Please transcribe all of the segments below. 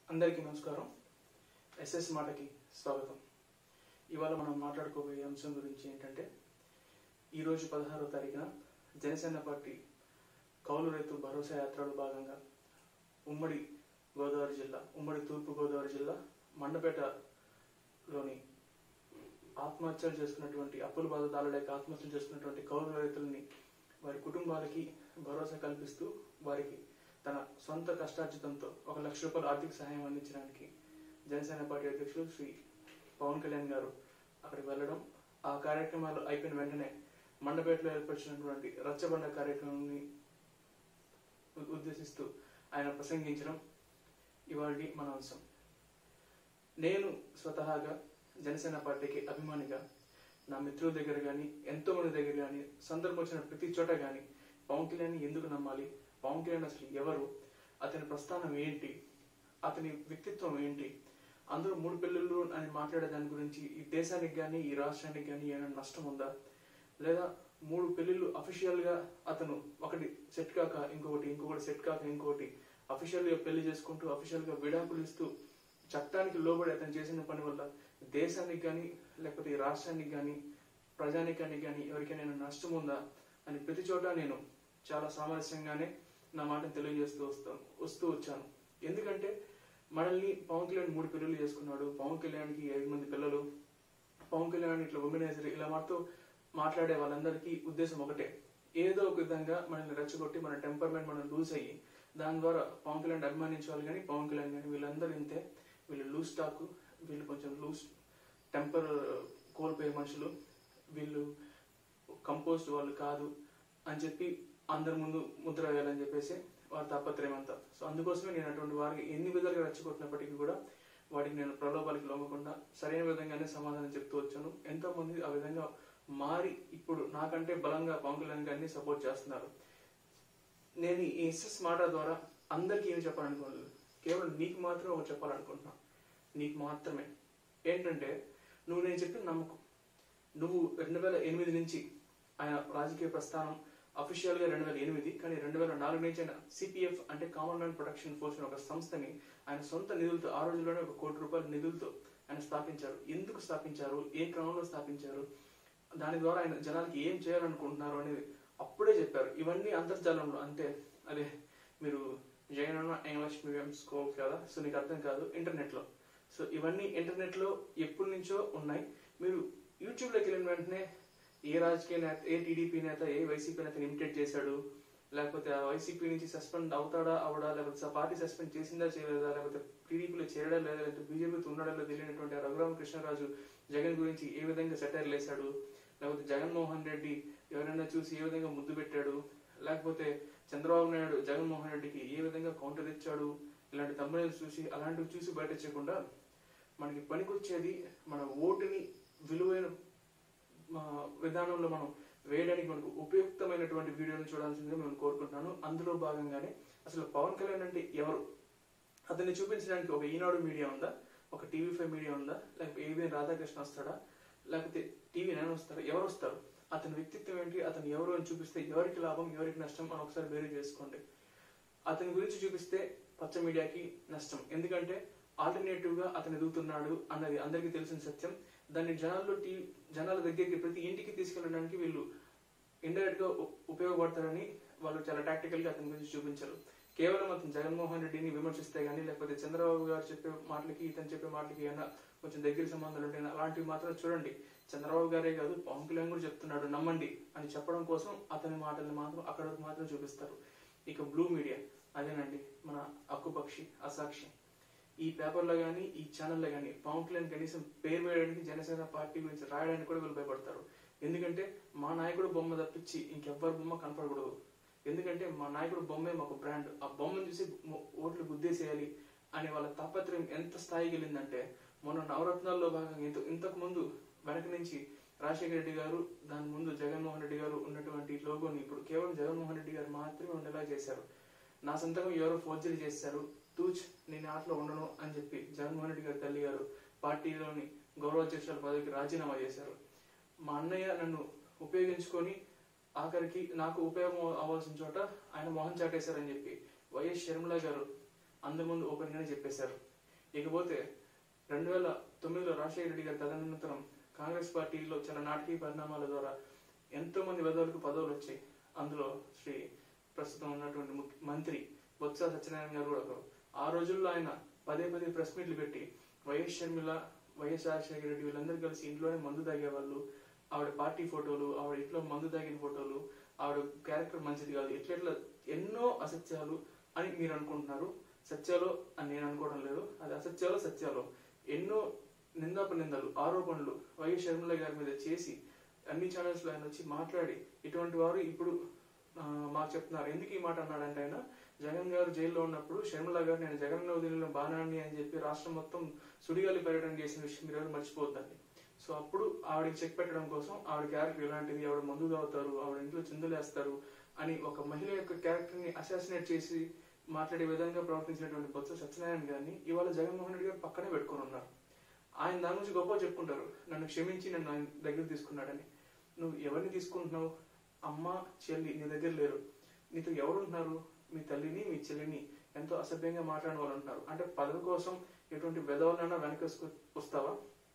అందరికీ నమస్కారం ఎస్ఎస్ మాటకి స్వాగతం ఇవాళ మనం మాట్లాడుకోబోయే అంశం గురించి ఏంటంటే ఈరోజు పదహారో తారీఖున జనసేన పార్టీ కౌలు రైతు భరోసా యాత్రలో భాగంగా ఉమ్మడి గోదావరి జిల్లా ఉమ్మడి తూర్పు గోదావరి జిల్లా మండపేటలోని ఆత్మహత్యలు చేసుకున్నటువంటి అప్పుల బాధదారుల లేక ఆత్మహత్యలు చేసుకున్నటువంటి కౌలు రైతులని వారి కుటుంబాలకి భరోసా కల్పిస్తూ వారికి తన సొంత కష్టార్జితంతో ఒక లక్ష రూపాయల ఆర్థిక సహాయం అందించడానికి జనసేన పార్టీ అధ్యక్షులు శ్రీ పవన్ కళ్యాణ్ గారు అక్కడికి వెళ్ళడం ఆ కార్యక్రమాలు అయిపోయిన వెంటనే మండపేటలో ఏర్పరిచినటువంటి రచ్చబండ కార్యక్రమాన్ని ఉ- ఉద్దేశిస్తూ ఆయన ప్రసంగించడం ఇవాళ మన అంశం నేను స్వతహాగా జనసేన పార్టీకి అభిమానిగా నా మిత్రుల దగ్గర కానీ ఎంతో మంది దగ్గర కానీ సందర్భం వచ్చిన ప్రతి చోట కానీ పవన్ కళ్యాణ్ ఎందుకు నమ్మాలి పవన్ కళ్యాణ్ అసలు ఎవరు అతని ప్రస్థానం ఏంటి అతని వ్యక్తిత్వం ఏంటి అందరూ మూడు పిల్లలు అని మాట్లాడే దాని గురించి ఈ దేశానికి కానీ ఈ రాష్ట్రానికి కానీ ఏమైనా నష్టం ఉందా లేదా మూడు పెళ్లిళ్ళు అఫీషియల్ గా అతను ఒకటి సెట్ కాక ఇంకొకటి ఇంకొకటి సెట్ కాక ఇంకొకటి అఫీషియల్ గా పెళ్లి చేసుకుంటూ అఫీషియల్ గా విడాకులు ఇస్తూ చట్టానికి లోబడి అతను చేసిన పని వల్ల దేశానికి కానీ లేకపోతే ఈ రాష్ట్రానికి కానీ ప్రజానికానికి కానీ ఎవరికైనా నష్టం ఉందా అని ప్రతి చోట నేను చాలా సామరస్యంగానే నా మాటను తెలియజేస్తూ వస్తాను వస్తూ వచ్చాను ఎందుకంటే మనల్ని పవన్ కళ్యాణ్ మూడు పిల్లలు చేసుకున్నాడు పవన్ కళ్యాణ్కి ఐదు మంది పిల్లలు పవన్ కళ్యాణ్ ఇట్లా ఉమెనైజర్ ఇలా మాతో మాట్లాడే వాళ్ళందరికీ ఉద్దేశం ఒకటే ఏదో ఒక విధంగా మనల్ని రెచ్చగొట్టి మన టెంపర్మెంట్ మనం లూజ్ అయ్యి దాని ద్వారా పవన్ కళ్యాణ్ అభిమానించాలి కానీ పవన్ కళ్యాణ్ కానీ వీళ్ళందరూ ఇంతే వీళ్ళు లూజ్ టాక్ వీళ్ళు కొంచెం లూజ్ టెంపర్ కోల్పోయే మనుషులు వీళ్ళు కంపోస్ట్ వాళ్ళు కాదు అని చెప్పి అందరి ముందు ముద్ర వేయాలని చెప్పేసి వారి తాపత్రయం అంతా సో అందుకోసమే నేను అటువంటి వారికి ఎన్ని విధాలుగా రెచ్చగొట్టినప్పటికీ కూడా వాటికి నేను ప్రలోభాలకి లొంగకుండా సరైన విధంగానే సమాధానం చెప్తూ వచ్చాను ఎంతో మంది ఆ విధంగా మారి ఇప్పుడు నాకంటే బలంగా పవన్ కళ్యాణ్ గారిని సపోర్ట్ చేస్తున్నారు నేను ఈ ఎస్ఎస్ మాట ద్వారా అందరికీ ఏమి చెప్పాలనుకోలేదు కేవలం నీకు మాత్రం ఒకటి చెప్పాలనుకుంటున్నా నీకు మాత్రమే ఏంటంటే నువ్వు నేను చెప్పిన నమ్మకం నువ్వు రెండు వేల ఎనిమిది నుంచి ఆయన రాజకీయ ప్రస్థానం అఫీషియల్ గా రెండు వేల ఎనిమిది కానీ రెండు వేల నాలుగు నుంచి ఆయన సిపిఎఫ్ అంటే కామన్ మ్యాన్ ప్రొటెక్షన్ ఫోర్స్ అనే ఒక సంస్థని ఆయన సొంత నిధులతో ఆ రోజుల్లోనే ఒక కోటి రూపాయల నిధులతో ఆయన స్థాపించారు ఎందుకు స్థాపించారు ఏ క్రమంలో స్థాపించారు దాని ద్వారా ఆయన జనాలకి ఏం చేయాలనుకుంటున్నారు అనేది అప్పుడే చెప్పారు ఇవన్నీ అంతర్జాలంలో అంటే అదే మీరు జైన్ ఇంగ్లీష్ మీడియం స్కోప్ కదా సో నీకు అర్థం కాదు ఇంటర్నెట్ లో సో ఇవన్నీ ఇంటర్నెట్ లో ఎప్పటి నుంచో ఉన్నాయి మీరు యూట్యూబ్ లోకి వెళ్ళిన వెంటనే ఏ రాజకీయ నేత ఏ టీడీపీ నేత ఏ వైసీపీ నేతని ఇమిటేట్ చేశాడు లేకపోతే ఆ వైసీపీ నుంచి సస్పెండ్ అవుతాడా అవడా లేకపోతే ఆ పార్టీ సస్పెండ్ చేసిందా చేయలేదా లేకపోతే టీడీపీలో చేరడా లేదా లేకపోతే బీజేపీతో ఉన్నాడా లేదా తెలియనటువంటి ఆ రఘురామ కృష్ణరాజు జగన్ గురించి ఏ విధంగా సెటైర్ లేశాడు లేకపోతే జగన్మోహన్ రెడ్డి ఎవరైనా చూసి ఏ విధంగా ముద్దు పెట్టాడు లేకపోతే చంద్రబాబు నాయుడు జగన్మోహన్ రెడ్డికి ఏ విధంగా కౌంటర్ ఇచ్చాడు ఇలాంటి తమ్ముళ్ళు చూసి అలాంటివి చూసి బయట చేయకుండా మనకి పనికొచ్చేది మన ఓటుని విలువైన మా విధానంలో మనం వేయడానికి మనకు ఉపయుక్తమైనటువంటి వీడియోని చూడాల్సిందిగా నేను కోరుకుంటున్నాను అందులో భాగంగానే అసలు పవన్ కళ్యాణ్ అంటే ఎవరు అతన్ని చూపించడానికి ఒక ఈనాడు మీడియా ఉందా ఒక టీవీ ఫైవ్ మీడియా ఉందా లేకపోతే ఏబిఎన్ రాధాకృష్ణ వస్తాడా లేకపోతే టీవీ నైన్ వస్తారా ఎవరు వస్తారు అతని వ్యక్తిత్వం ఏంటి అతను ఎవరు అని చూపిస్తే ఎవరికి లాభం ఎవరికి నష్టం అని ఒకసారి వేరే చేసుకోండి అతని గురించి చూపిస్తే పచ్చ మీడియాకి నష్టం ఎందుకంటే ఆల్టర్నేటివ్ గా అతను ఎదుగుతున్నాడు అన్నది అందరికీ తెలిసిన సత్యం దాన్ని జనాల్లో టీ జనాల దగ్గరికి ప్రతి ఇంటికి తీసుకెళ్ళడానికి వీళ్ళు ఇండైరెక్ట్ గా ఉ- ఉపయోగపడతారని వాళ్ళు చాలా టాక్టికల్ గా అతని గురించి చూపించారు కేవలం అతను జగన్మోహన్ రెడ్డిని విమర్శిస్తే గానీ లేకపోతే చంద్రబాబు గారు చెప్పే మాటలకి ఇతను చెప్పే మాటలకి ఏమైనా కొంచెం దగ్గర సంబంధాలు ఉంటాయి అలాంటివి మాత్రం చూడండి చంద్రబాబు గారే కాదు పవన్ కళ్యాణ్ కూడా చెప్తున్నాడు నమ్మండి అని చెప్పడం కోసం అతని మాటల్ని మాత్రం అక్కడ వరకు మాత్రం చూపిస్తారు ఇక బ్లూ మీడియా అదేనండి మన అక్కుపక్షి అసాక్షి ఈ పేపర్లో కానీ ఈ ఛానల్లో కానీ పవన్ కళ్యాణ్ కనీసం పేరు వేయడానికి జనసేన పార్టీ గురించి రాయడానికి కూడా వీళ్ళు భయపడతారు ఎందుకంటే మా నాయకుడు బొమ్మ తప్పించి ఇంకెవ్వరి బొమ్మ కనపడకూడదు ఎందుకంటే మా నాయకుడు బొమ్మే మాకు బ్రాండ్ ఆ బొమ్మను చూసి మొ- ఓట్లు గుద్దేసేయాలి అనే వాళ్ళ తాపత్రయం ఎంత స్థాయికి వెళ్ళిందంటే మొన్న నవరత్నాల్లో భాగంగా ఇంత ఇంతకు ముందు వెనక నుంచి రాజశేఖర రెడ్డి గారు దాని ముందు జగన్మోహన్ రెడ్డి గారు ఉన్నటువంటి లోగోని ఇప్పుడు కేవలం జగన్మోహన్ రెడ్డి గారు మాత్రమే ఉండేలా చేశారు నా సంతకం ఎవరో ఫోర్జరీ చేశారు తూచ్ నేను ఆటలో ఉండను అని చెప్పి జగన్మోహన్ రెడ్డి గారి తల్లి గారు పార్టీలోని గౌరవాధ్యక్షుల పదవికి రాజీనామా చేశారు మా అన్నయ్య నన్ను ఉపయోగించుకొని ఆఖరికి నాకు ఉపయోగం అవ్వాల్సిన చోట ఆయన మొహం చాటేశారని చెప్పి వైఎస్ షర్మిల గారు అందరి ముందు ఓపెన్ గానే చెప్పేశారు ఇకపోతే రెండు వేల తొమ్మిదిలో రాజశేఖర రెడ్డి గారి తదనంతరం కాంగ్రెస్ పార్టీలో చాలా నాటకీయ పరిణామాల ద్వారా ఎంతో మంది పెద్దలకు పదవులు వచ్చాయి అందులో శ్రీ ప్రస్తుతం ఉన్నటువంటి ముఖ్య- మంత్రి బొత్స సత్యనారాయణ గారు కూడా ఒకరు ఆ రోజుల్లో ఆయన పదే పదే ప్రెస్ మీట్లు పెట్టి వైఎస్ షర్మిల వైఎస్ రాజశేఖర రెడ్డి వీళ్ళందరూ కలిసి ఇంట్లోనే మందు తాగేవాళ్ళు ఆవిడ పార్టీ ఫోటోలు ఆవిడ ఇంట్లో మందు తాగిన ఫోటోలు ఆవిడ క్యారెక్టర్ మంచిది కాదు ఇట్లా ఇట్లా ఎన్నో అసత్యాలు అని మీరు అనుకుంటున్నారు సత్యాలు అని నేను అనుకోవడం లేదు అది అసత్యాలు సత్యాలు ఎన్నో నిందాప నిందలు ఆరోపణలు వైఎస్ షర్మిల గారి మీద చేసి అన్ని ఛానల్స్ లో ఆయన వచ్చి మాట్లాడి ఇటువంటి వారు ఇప్పుడు ఆ, మాకు చెప్తున్నారు ఎందుకు ఈ మాట అన్నాడంటే ఆయన జగన్ గారు జైల్లో ఉన్నప్పుడు షర్మిల గారు నేను జగన్ వదిలిన బాణాన్ని అని చెప్పి రాష్ట్రం మొత్తం సుడిగాలి పర్యటన చేసిన విషయం మీరు ఎవరు మర్చిపోద్దండి సో అప్పుడు ఆవిడకి చెక్ పెట్టడం కోసం ఆవిడ క్యారెక్టర్ ఇలాంటిది ఆవిడ మందు తాగుతారు ఆవిడ ఇంట్లో చిందులేస్తారు అని ఒక మహిళ యొక్క క్యారెక్టర్ ని అసాసినేట్ చేసి మాట్లాడే విధంగా ప్రవర్తించినటువంటి బొత్స సత్యనారాయణ గారిని ఇవాళ జగన్మోహన్ రెడ్డి గారు పక్కనే పెట్టుకొని ఉన్నారు ఆయన దాని గురించి గొప్ప చెప్పుకుంటారు నన్ను క్షమించి నన్ను ఆయన దగ్గర తీసుకున్నాడని నువ్వు ఎవరిని తీసుకుంటున్నావు అమ్మ చెల్లి నీ దగ్గర లేరు నీతో ఎవరు ఉంటున్నారు మీ తల్లిని మీ చెల్లిని ఎంతో అసభ్యంగా మాట్లాడిన వాళ్ళు ఉంటున్నారు అంటే పదవి కోసం ఎటువంటి వెధవలైనా వెనక వస్తావా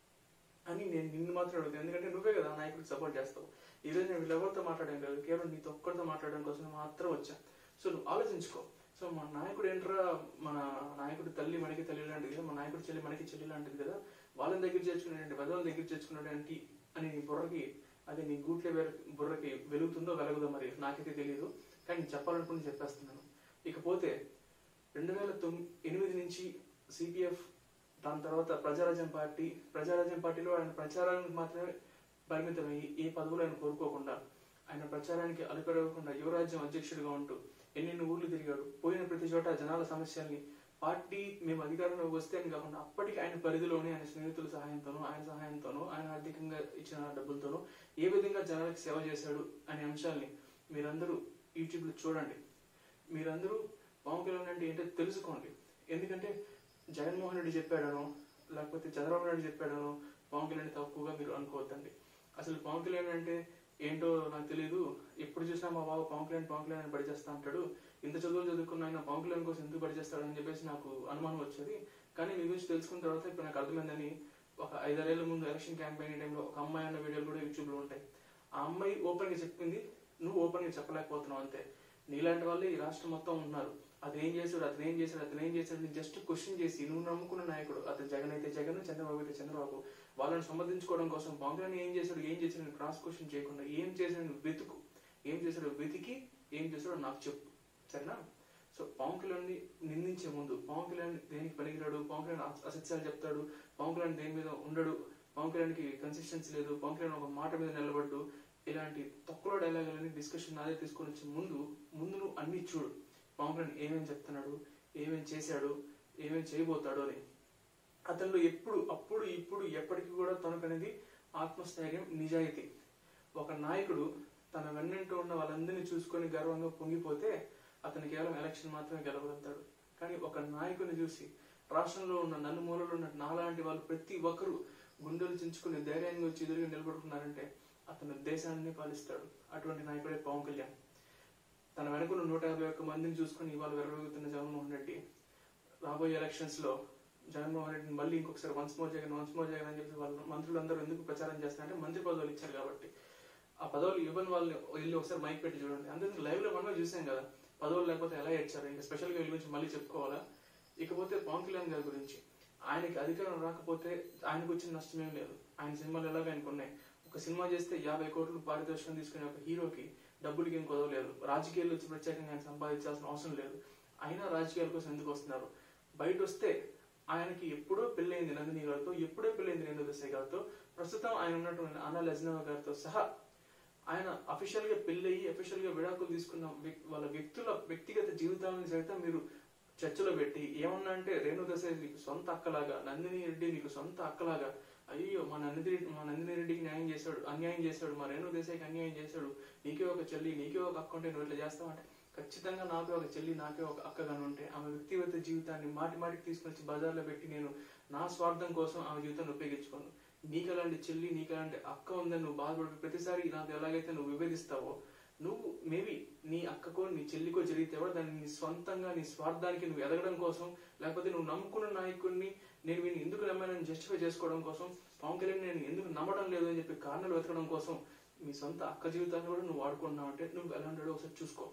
అని నేను నిన్ను మాత్రం అడుగుతాను ఎందుకంటే నువ్వే కదా ఆ నాయకుడికి సపోర్ట్ చేస్తావు ఈ రోజు నేను వీళ్ళెవరితో మాట్లాడాను కదా కేవలం నీతో ఒక్కరితో మాట్లాడడం కోసం మాత్రం వచ్చా సో నువ్వు ఆలోచించుకో సో మన నాయకుడు ఏంట్రా మన నాయకుడు తల్లి మనకి తల్లి లాంటిది కదా మన నాయకుడు చెల్లి మనకి చెల్లి లాంటిది కదా వాళ్ళని దగ్గర చేర్చుకున్నాడు వెదవుల దగ్గర చేర్చుకున్నాడు అని నీ బుర్రకి అది నీ గూట్లే వెర- బుర్రకి వెలుగుతుందో వెలగదో మరి నాకైతే తెలియదు కానీ నేను చెప్పాలనుకుని చెప్పేస్తున్నాను ఇకపోతే రెండు వేల తొమ్మిది ఎనిమిది నుంచి సిపిఎఫ్ దాని తర్వాత ప్రజారాజ్యం పార్టీ ప్రజారాజ్యం పార్టీలో ఆయన ప్రచారానికి మాత్రమే పరిమితమయ్యి ఏ పదవులు ఆయన కోరుకోకుండా ఆయన ప్రచారానికి అలుపెరగకుండా యువరాజ్యం అధ్యక్షుడిగా ఉంటూ ఎన్నెన్ని ఊర్లు తిరిగాడు పోయిన ప్రతి చోట జనాల సమస్యల్ని పార్టీ మేము అధికారంలోకి వస్తే అని కాకుండా అప్పటికి ఆయన పరిధిలోనే ఆయన స్నేహితుల సహాయంతోనూ ఆయన సహాయంతోనూ ఆయన ఆర్థికంగా ఇచ్చిన డబ్బులతోనూ ఏ విధంగా జనాలకు సేవ చేశాడు అనే అంశాల్ని మీరందరూ యూట్యూబ్ లో చూడండి మీరందరూ పవన్ కళ్యాణ్ అంటే ఏంటో తెలుసుకోండి ఎందుకంటే జగన్మోహన్ రెడ్డి చెప్పాడనో లేకపోతే చంద్రబాబు నాయుడు చెప్పాడనో పవన్ కళ్యాణ్ తక్కువగా మీరు అనుకోవద్దండి అసలు పవన్ కళ్యాణ్ అంటే ఏంటో నాకు తెలియదు ఎప్పుడు చూసినా మా బాబు పవన్ కళ్యాణ్ పవన్ కళ్యాణ్ అని పడిచేస్తా అంటాడు ఇంత చదువులు చదువుకున్న ఆయన పవన్ కళ్యాణ్ కోసం ఎందుకు పడిచేస్తాడు అని చెప్పేసి నాకు అనుమానం వచ్చేది కానీ మీ గురించి తెలుసుకున్న తర్వాత ఇప్పుడు నాకు అర్థమైందని ఒక ఐదారేళ్ల ముందు ఎలక్షన్ క్యాంపెయిన్ టైంలో ఒక అమ్మాయి అన్న వీడియోలు కూడా యూట్యూబ్ లో ఉంటాయి ఆ అమ్మాయి ఓపెన్ గా చెప్పింది నువ్వు ఓపెన్ గా చెప్పలేకపోతున్నావు అంతే నీలాంటి వాళ్ళే ఈ రాష్ట్రం మొత్తం ఉన్నారు అతను ఏం చేశాడు అతను ఏం చేశాడు అతను ఏం చేశాడు జస్ట్ క్వశ్చన్ చేసి నువ్వు నమ్ముకున్న నాయకుడు అతను జగన్ అయితే జగన్ చంద్రబాబు అయితే చంద్రబాబు వాళ్ళని సమర్థించుకోవడం కోసం పవన్ కళ్యాణ్ ఏం చేశాడు ఏం చేశాడు క్రాస్ క్వశ్చన్ చేయకుండా ఏం చేశాడు నువ్వు వెతుకు ఏం చేశాడు వెతికి ఏం చేశాడో నాకు చెప్పు సరేనా సో పవన్ కళ్యాణ్ ని నిందించే ముందు పవన్ కళ్యాణ్ దేనికి పనికిరాడు పవన్ కళ్యాణ్ అస- అసత్యాలు చెప్తాడు పవన్ కళ్యాణ్ దేని మీద ఉండడు పవన్ కళ్యాణ్ కి కన్సిస్టెన్సీ లేదు పవన్ కళ్యాణ్ ఒక మాట మీద నిలబడ్డు ఇలాంటి తొక్కలో డైలాగులని డిస్కషన్ నాదే తీసుకొని వచ్చే ముందు ముందు నువ్వు అన్ని చూడు పవన్ కళ్యాణ్ ఏమేం చెప్తున్నాడు ఏమేం చేశాడు ఏమేం చేయబోతాడు అని అతనిలో ఎప్పుడు అప్పుడు ఇప్పుడు ఎప్పటికీ కూడా తనకనేది ఆత్మస్థైర్యం నిజాయితీ ఒక నాయకుడు తన వెన్నంటూ ఉన్న వాళ్ళందరినీ చూసుకొని గర్వంగా పొంగిపోతే అతను కేవలం ఎలక్షన్ మాత్రమే గెలవగలుగుతాడు కానీ ఒక నాయకుని చూసి రాష్ట్రంలో ఉన్న నలుమూలలో ఉన్న నాలాంటి వాళ్ళు ప్రతి ఒక్కరూ గుండెలు చించుకుని ధైర్యంగా వచ్చి ఎదురుగా నిలబడుకున్నారంటే అతను దేశాన్ని పాలిస్తాడు అటువంటి నాయకుడే పవన్ కళ్యాణ్ తన వెనుకున్న నూట యాభై ఒక్క మందిని చూసుకుని ఇవాళ వెరవెగుతున్న జగన్మోహన్ రెడ్డి రాబోయే ఎలక్షన్స్ లో జగన్మోహన్ రెడ్డిని మళ్ళీ ఇంకొకసారి once more Jagan once more Jagan అని చెప్పి వాళ్ళ మంత్రులందరూ ఎందుకు ప్రచారం చేస్తారంటే మంత్రి పదవులు ఇచ్చారు కాబట్టి ఆ పదవులు ఇవ్వని వాళ్ళు వెళ్ళి ఒకసారి మైక్ పెట్టి చూడండి అందుకే లైవ్ లో మనమే చూసాం కదా పదవులు లేకపోతే ఎలా ఇచ్చారు ఇంకా స్పెషల్ గా వీళ్ళ గురించి మళ్ళీ చెప్పుకోవాలా ఇకపోతే పవన్ కళ్యాణ్ గారి గురించి ఆయనకి అధికారం రాకపోతే ఆయనకు వచ్చిన నష్టం ఏం లేదు ఆయన సినిమాలు ఎలాగ ఆయనకు ఉన్నాయి ఒక సినిమా చేస్తే యాభై కోట్లు పారితోషికం తీసుకునే ఒక హీరోకి డబ్బులకి ఏం కుదవలేదు రాజకీయాల్లో వచ్చి ప్రత్యేకంగా ఆయన సంపాదించాల్సిన అవసరం లేదు అయినా రాజకీయాల కోసం ఎందుకు వస్తున్నారు బయట వస్తే ఆయనకి ఎప్పుడో పెళ్ళైంది నందిని గారితో ఎప్పుడో పెళ్ళైంది రేణు దేశాయ్ గారితో ప్రస్తుతం ఆయన ఉన్నటువంటి అన్నా లజ్నవ గారితో సహా ఆయన అఫీషియల్ గా పెళ్ళయి అఫీషియల్ గా విడాకులు తీసుకున్న వ్యక్- వాళ్ళ వ్యక్తుల వ్యక్తిగత జీవితాలను సైతం మీరు చర్చలో పెట్టి ఏమన్నా అంటే రేణు దేశాయ్ నీకు సొంత అక్కలాగా నందిని రెడ్డి నీకు సొంత అక్కలాగా అయ్యో మా నందిని మా నందిని రెడ్డికి న్యాయం చేశాడు అన్యాయం చేశాడు మా రేణు దేశాయికి అన్యాయం చేశాడు నీకే ఒక చెల్లి నీకే ఒక అక్క ఉంటే నువ్వు ఇట్లా చేస్తావంటే ఖచ్చితంగా నాకే ఒక చెల్లి నాకే ఒక అక్కగాను ఉంటే ఆమె వ్యక్తిగత జీవితాన్ని మాటి మాటికి తీసుకొచ్చి బజార్లో పెట్టి నేను నా స్వార్థం కోసం ఆమె జీవితాన్ని ఉపయోగించుకోను నీకు అలాంటి చెల్లి నీకు అలాంటి అక్క ఉందని నువ్వు బాధపడి ప్రతిసారి నాకు ఎలాగైతే నువ్వు విభేదిస్తావో నువ్వు మేబీ నీ అక్కకో నీ చెల్లికో జరిగితే కూడా దాన్ని నీ స్వంతంగా నీ స్వార్థానికి నువ్వు ఎదగడం కోసం లేకపోతే నువ్వు నమ్ముకున్న నాయకుడిని నేను వీడిని ఎందుకు నమ్మానని జస్టిఫై చేసుకోవడం కోసం పవన్ కళ్యాణ్ నేను ఎందుకు నమ్మడం లేదు అని చెప్పి కారణాలు వెతకడం కోసం మీ సొంత అక్క జీవితాన్ని కూడా నువ్వు వాడుకున్నావు అంటే నువ్వు ఎలా ఉంటాడో ఒకసారి చూసుకో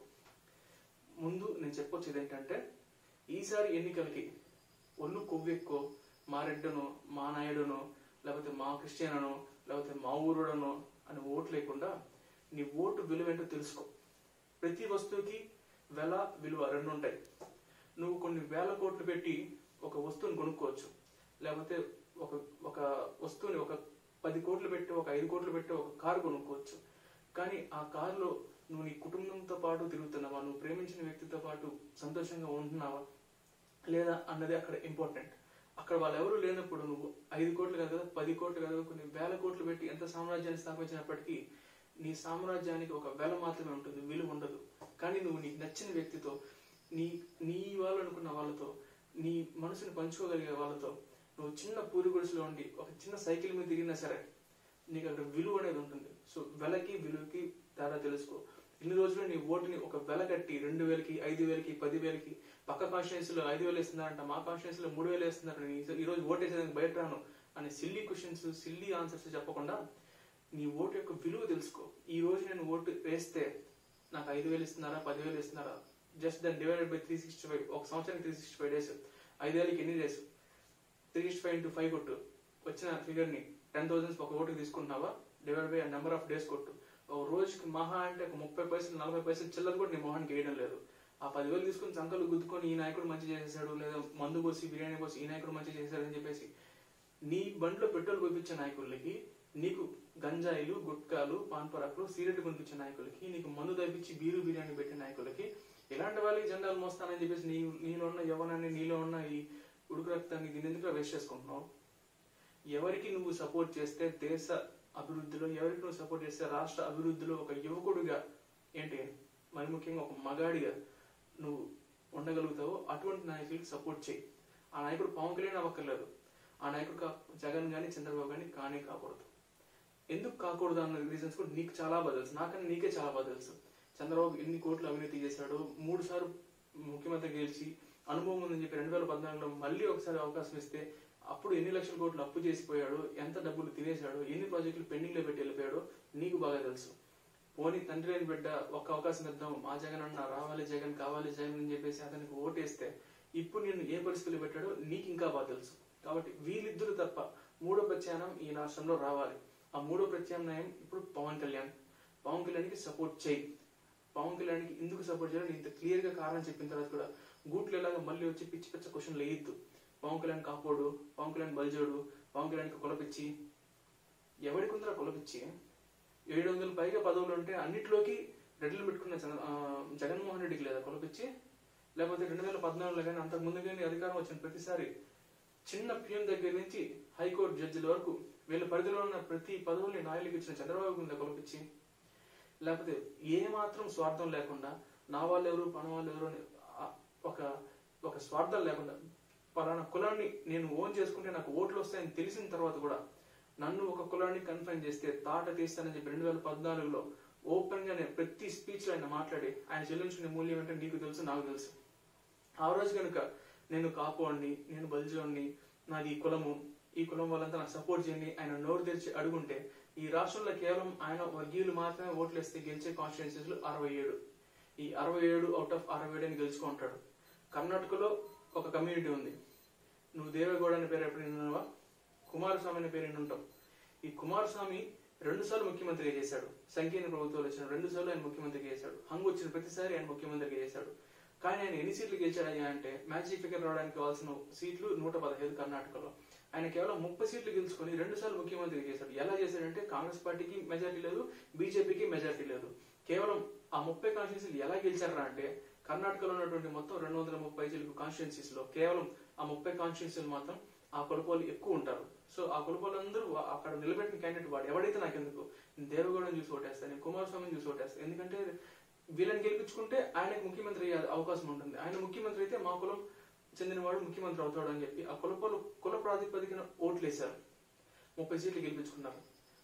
ముందు నేను చెప్పొచ్చేది ఏంటంటే ఈసారి ఎన్నికలకి ఒళ్ళు కొవ్వెక్కో మా రెడ్డనో మా నాయుడునో లేకపోతే మా క్రిస్టియనో లేకపోతే మా ఊరుడనో అని ఓటు లేకుండా నీ ఓటు విలువ ఏంటో తెలుసుకో ప్రతి వస్తువుకి వెల విలువ రెండు ఉంటాయి నువ్వు కొన్ని వేల కోట్లు పెట్టి ఒక వస్తువుని కొనుక్కోవచ్చు లేకపోతే ఒక ఒక వస్తువుని ఒక పది కోట్లు పెట్టి ఒక ఐదు కోట్లు పెట్టి ఒక కారు కొనుక్కోవచ్చు కానీ ఆ కారులో నువ్వు నీ కుటుంబంతో పాటు తిరుగుతున్నావా నువ్వు ప్రేమించిన వ్యక్తితో పాటు సంతోషంగా ఉంటున్నావా లేదా అన్నది అక్కడ ఇంపార్టెంట్ అక్కడ వాళ్ళు ఎవరు లేనప్పుడు నువ్వు ఐదు కోట్లు కాదు కదా పది కోట్లు కాదు కదా, కొన్ని వేల కోట్లు పెట్టి ఎంత సామ్రాజ్యాన్ని స్థాపించినప్పటికీ నీ సామ్రాజ్యానికి ఒక వెల మాత్రమే ఉంటుంది విలువ ఉండదు కానీ నువ్వు నీకు నచ్చిన వ్యక్తితో నీ నీ వాళ్ళు అనుకున్న వాళ్ళతో నీ మనసుని పంచుకోగలిగే వాళ్ళతో నువ్వు చిన్న పూరి గుడిసెలో ఉండి ఒక చిన్న సైకిల్ మీద తిరిగినా సరే నీకు అక్కడ విలువ అనేది ఉంటుంది సో వెలకి విలువకి తేడా తెలుసుకో ఇన్ని రోజులు నీ ఓటుని ఒక వెల కట్టి రెండు వేలకి ఐదు వేలకి పది వేలకి పక్క కాన్స్టిట్యూన్స్ లో ఐదు వేలు ఇస్తున్నారంట మా కాన్స్టిట్యూన్స్ లో మూడు వేలు ఇస్తున్నారు ఈ- ఈ రోజు ఓటు వేసేదానికి బయట రాను అనే సిల్లీ క్వశ్చన్స్ సిల్లీ ఆన్సర్స్ చెప్పకుండా నీ ఓటు యొక్క విలువ తెలుసుకో ఈ రోజు నేను ఓటు వేస్తే నాకు ఐదు వేలు ఇస్తున్నారా పదివేలు ఇస్తున్నారా జస్ట్ దాన్ని divided by three sixty five ఒక సంవత్సరానికి త్రీ సిక్స్టీ ఫైవ్ డేస్ ఐదేళ్ళకి ఎన్ని days three sixty five into five కొట్టు వచ్చిన ఫిగర్ ని టెన్ థౌసండ్స్ ఒక ఓటుకి తీసుకుంటున్నావా divide by number of days కొట్టు ఒక రోజుకి మహా అంటే ఒక ముప్పై పైసలు నలభై పైసలు చిల్లర కూడా నీ మొహానికి వేయడం లేదు ఆ పదివేలు తీసుకుని సంకలు గుద్దుకొని ఈ నాయకుడు మంచి చేసేసాడు లేదా మందు పోసి బిర్యానీ పోసి ఈ నాయకుడు మంచి చేశాడు అని చెప్పేసి నీ బండిలో పెట్రోల్ పోయించే నాయకులకి నీకు గంజాయిలు గుట్కాలు పాన్పరాకులు సిగరెట్ కొనిపించే నాయకులకి నీకు మందు తప్పించి బీరు బిర్యానీ పెట్టే నాయకులకి ఇలాంటి వాళ్ళకి జెండాలు మోస్తానని చెప్పేసి నీ నీలో ఉన్న యవనాన్ని నీలో ఉన్న ఈ ఉడుకు రక్తాన్ని దీని ఎందుకు వేస్ట్ చేసుకుంటున్నావు ఎవరికి నువ్వు సపోర్ట్ చేస్తే దేశ అభివృద్ధిలో ఎవరికి నువ్వు సపోర్ట్ చేస్తే రాష్ట్ర అభివృద్ధిలో ఒక యువకుడిగా ఏంటి మరి ముఖ్యంగా ఒక మగాడిగా నువ్వు ఉండగలుగుతావో అటువంటి నాయకులకి సపోర్ట్ చేయి ఆ నాయకుడు పవన్ కళ్యాణ్ అవ్వక్కర్లేదు ఆ నాయకుడు కా- జగన్ గాని చంద్రబాబు గాని కానే కాకూడదు ఎందుకు కాకూడదు అన్న రీజన్స్ కూడా నీకు చాలా బాగా తెలుసు నాకన్నా నీకే చాలా బాగా తెలుసు చంద్రబాబు ఎన్ని కోట్లు అవినీతి చేశాడు మూడు సార్లు ముఖ్యమంత్రి గెలిచి అనుభవం ఉందని చెప్పి రెండు వేల పద్నాలుగులో మళ్ళీ ఒకసారి అవకాశం ఇస్తే అప్పుడు ఎన్ని లక్షల కోట్లు అప్పు చేసిపోయాడు ఎంత డబ్బులు తినేశాడు ఎన్ని ప్రాజెక్టులు పెండింగ్ లో పెట్టి వెళ్ళిపోయాడో నీకు బాగా తెలుసు పోనీ తండ్రి లేని బిడ్డ ఒక్క అవకాశం ఇద్దాం మా జగన్ అన్న రావాలి జగన్ కావాలి జగన్ అని చెప్పేసి అతనికి ఓటేస్తే ఇప్పుడు నేను ఏ పరిస్థితులు పెట్టాడో నీకు ఇంకా బాగా తెలుసు కాబట్టి వీళ్ళిద్దరు తప్ప మూడో ప్రత్యామ్నాయం ఈ రాష్ట్రంలో రావాలి ఆ మూడో ప్రత్యామ్నాయం ఇప్పుడు పవన్ కళ్యాణ్ పవన్ కళ్యాణ్కి సపోర్ట్ చేయి పవన్ కళ్యాణ్కి ఎందుకు సపోర్ట్ చేయాలి ఇంత క్లియర్ గా కారణం చెప్పిన తర్వాత కూడా గూట్లు ఎలాగా మళ్ళీ వచ్చి పిచ్చి పిచ్చ క్వశ్చన్లు వేయద్దు పవన్ కళ్యాణ్ కాపోడు పవన్ కళ్యాణ్ బలిజోడు పవన్ కళ్యాణ్కి కులపిచ్చి ఎవరికి ఉందిరా కులపిచ్చి ఏడు వందల పైగా పదవులు ఉంటే అన్నిట్లోకి రెడ్లు పెట్టుకున్న చంద్ర- ఆ, జగన్మోహన్ రెడ్డికి లేదా కులపిచ్చి లేకపోతే రెండు వేల పద్నాలుగులో కానీ అంతకు ముందు కానీ అధికారం వచ్చిన ప్రతిసారి చిన్న పిఎం దగ్గర నుంచి హైకోర్టు జడ్జిల వరకు వీళ్ళ పరిధిలో ఉన్న ప్రతి పదవుల్ని నాయకులకు ఇచ్చిన చంద్రబాబు కింద కులపిచ్చి లేకపోతే ఏ మాత్రం స్వార్థం లేకుండా నా వాళ్ళు ఎవరు పన వాళ్ళు ఎవరు అని ఆ- ఒక ఒక స్వార్థం లేకుండా పలానా కులాన్ని నేను ఓన్ చేసుకుంటే నాకు ఓట్లు వస్తాయని తెలిసిన తర్వాత కూడా నన్ను ఒక కులాన్ని కన్ఫైన్ చేస్తే తాట తీస్తానని చెప్పి రెండు వేల పద్నాలుగులో ఓపెన్ గా నేను ప్రతి స్పీచ్ లో ఆయన మాట్లాడి ఆయన చెల్లించిన మూల్యం ఏంటో నీకు తెలుసు నాకు తెలుసు ఆ రోజు కనుక నేను కాపోడిని నేను బలిజోడిని నాది ఈ కులము ఈ కులం వాళ్ళంతా నాకు సపోర్ట్ చేయండి ఆయన నోరు తెరిచి అడుగుంటే ఈ రాష్ట్రంలో కేవలం ఆయన వర్గీయులు మాత్రమే ఓట్లు వేస్తే గెలిచే కాన్స్టిట్యున్సీలు అరవై ఏడు ఈ అరవై ఏడు అవుట్ ఆఫ్ అరవై ఏడు అని గెలుచుకుంటాడు కర్ణాటకలో ఒక కమ్యూనిటీ ఉంది నువ్వు దేవేగౌడ అనే పేరు ఎప్పుడు విన్నావా కుమారస్వామి అనే పేరు ఉంటావు ఈ కుమారస్వామి రెండు సార్లు ముఖ్యమంత్రిగా చేశాడు సంకీర్ణ ప్రభుత్వాలు వచ్చిన రెండు సార్లు ఆయన ముఖ్యమంత్రిగా చేశాడు హంగ్ వచ్చిన ప్రతిసారి ఆయన ముఖ్యమంత్రిగా చేశాడు కానీ ఆయన ఎన్ని సీట్లు గెలిచాడయ్యా అంటే మ్యాజిక్ ఫిగర్ రావడానికి కావాల్సిన సీట్లు నూట పదహైదు కర్ణాటకలో ఆయన కేవలం ముప్పై సీట్లు గెలుచుకొని రెండు సార్లు ముఖ్యమంత్రి చేశాడు ఎలా చేశాడంటే కాంగ్రెస్ పార్టీకి మెజార్టీ లేదు బీజేపీకి మెజార్టీ లేదు కేవలం ఆ ముప్పై కాన్స్టిట్యూన్సీలు ఎలా గెలిచారా అంటే కర్ణాటకలో ఉన్నటువంటి మొత్తం రెండు వందల ముప్పై చిలుకు కాన్స్టిట్యున్సీస్ లో కేవలం ఆ ముప్పై కాన్స్టిట్యున్సీలు మాత్రం ఆ కొలుపోలు ఎక్కువ ఉంటారు సో ఆ కొలుపోలందరూ వా- అక్కడ నిలబెట్టిన క్యాండిడేట్ వాడు ఎవడైతే నాకు ఎందుకు నేను దేవగౌడని చూసి ఓటేస్తాను నేను కుమారస్వామిని చూసి ఓటేస్తాను ఎందుకంటే వీళ్ళని గెలిపించుకుంటే ఆయనకు ముఖ్యమంత్రి అయ్యే అవకాశం ఉంటుంది ఆయన ముఖ్యమంత్రి అయితే మా కులం చెందినవాడు ముఖ్యమంత్రి అవుతాడు అని చెప్పి ఆ కులపాలు కుల ప్రాతిపదికన ఓట్లు వేశారు ముప్పై సీట్లు గెలిపించుకున్నారు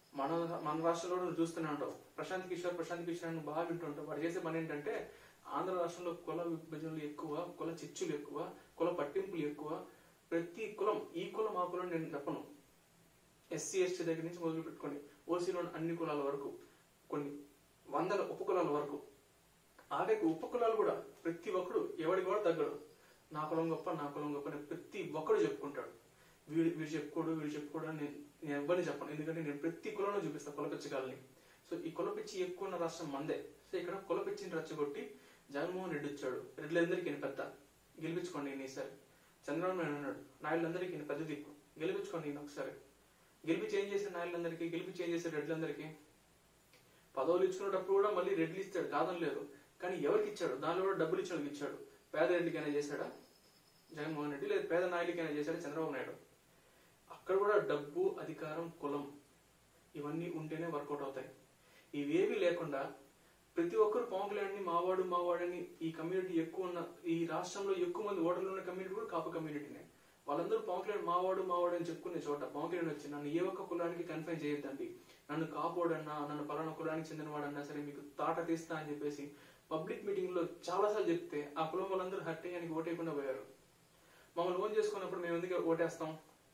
మన మన రాష్ట్రంలో కూడా నువ్వు చూస్తూనే ఉంటావు ప్రశాంత్ కిషోర్ ప్రశాంత్ కిషోర్ అని బాగా వింటుంటావు వాడు చేసే పని ఏంటంటే ఆంధ్ర రాష్ట్రంలో కుల విభజనలు ఎక్కువ కుల చిచ్చులు ఎక్కువ కుల పట్టింపులు ఎక్కువ ప్రతి కులం ఈ కులం ఆ కులం నేను చెప్పను ఎస్సీ ఎస్టీ దగ్గర నుంచి మొదలు పెట్టుకొని ఓసీలోని అన్ని కులాల వరకు కొన్ని వందల ఉపకులాల వరకు ఆఖరికి ఉపకులాలు కూడా ప్రతి ఒక్కడు ఎవడికి కూడా తగ్గడు నా కులం గొప్ప నా కులం గొప్ప అని ప్రతి ఒక్కడు చెప్పుకుంటాడు వీడు వీడు చెప్పుకోడు వీడు చెప్పుకోడు అని నేను నేను ఎవరిని చెప్పను ఎందుకంటే నేను ప్రతి కులంలో చూపిస్తాను కులపిచ్చగాలని సో ఈ కులపిచ్చి ఎక్కువ ఉన్న రాష్ట్రం మందే సో ఇక్కడ కులపిచ్చిని రచ్చగొట్టి జగన్మోహన్ రెడ్డి వచ్చాడు రెడ్లందరికీ ఈయన పెద్ద గెలిపించుకోండి ఈయన ఈసారి చంద్రబాబు నాయుడు అన్నాడు నాయుడులందరికీ ఈయన పెద్ద దిక్కు గెలిపించుకోండి ఈయన ఒకసారి గెలిపించి ఏం చేశాడు నాయుడులందరికీ గెలిపించి ఏం చేశాడు రెడ్లందరికీ పదవులు ఇచ్చుకునేటప్పుడు కూడా మళ్ళీ రెడ్లు ఇస్తాడు కాదని లేదు కానీ ఎవరికి ఇచ్చాడు దానిలో కూడా డబ్బులు ఇచ్చిన ఇచ్చాడు పేద రెడ్డికైనా చేశాడా జగన్మోహన్ రెడ్డి లేదా పేద నాయుడికైనా చేశాడా చంద్రబాబు నాయుడు అక్కడ కూడా డబ్బు అధికారం కులం ఇవన్నీ ఉంటేనే వర్కౌట్ అవుతాయి ఇవేవి లేకుండా ప్రతి ఒక్కరు పవన్ కళ్యాణ్ని మావాడు మావాడని ఈ కమ్యూనిటీ ఎక్కువ ఉన్న ఈ రాష్ట్రంలో ఎక్కువ మంది ఓటర్లు ఉన్న కమ్యూనిటీ కూడా కాపు కమ్యూనిటీనే వాళ్ళందరూ పవన్ కళ్యాణ్ మావాడు మావాడు అని చెప్పుకునే చోట పవన్ కళ్యాణ్ వచ్చి నన్ను ఏ ఒక్క కులానికి కన్ఫైన్ చేయొద్దండి నన్ను కాపోడన్నా నన్ను పలానా కులానికి చెందినవాడన్నా సరే మీకు తాట తీస్తా అని చెప్పేసి పబ్లిక్ మీటింగ్ లో చాలా సార్లు చెప్తే ఆ కులం వాళ్ళందరూ హర్ట్ అయ్యానికి ఓటేయకుండా పోయారు మమ్మల్ని ఓన్ చేసుకున్నప్పుడు మేము ఎందుకు ఓటేస్తాం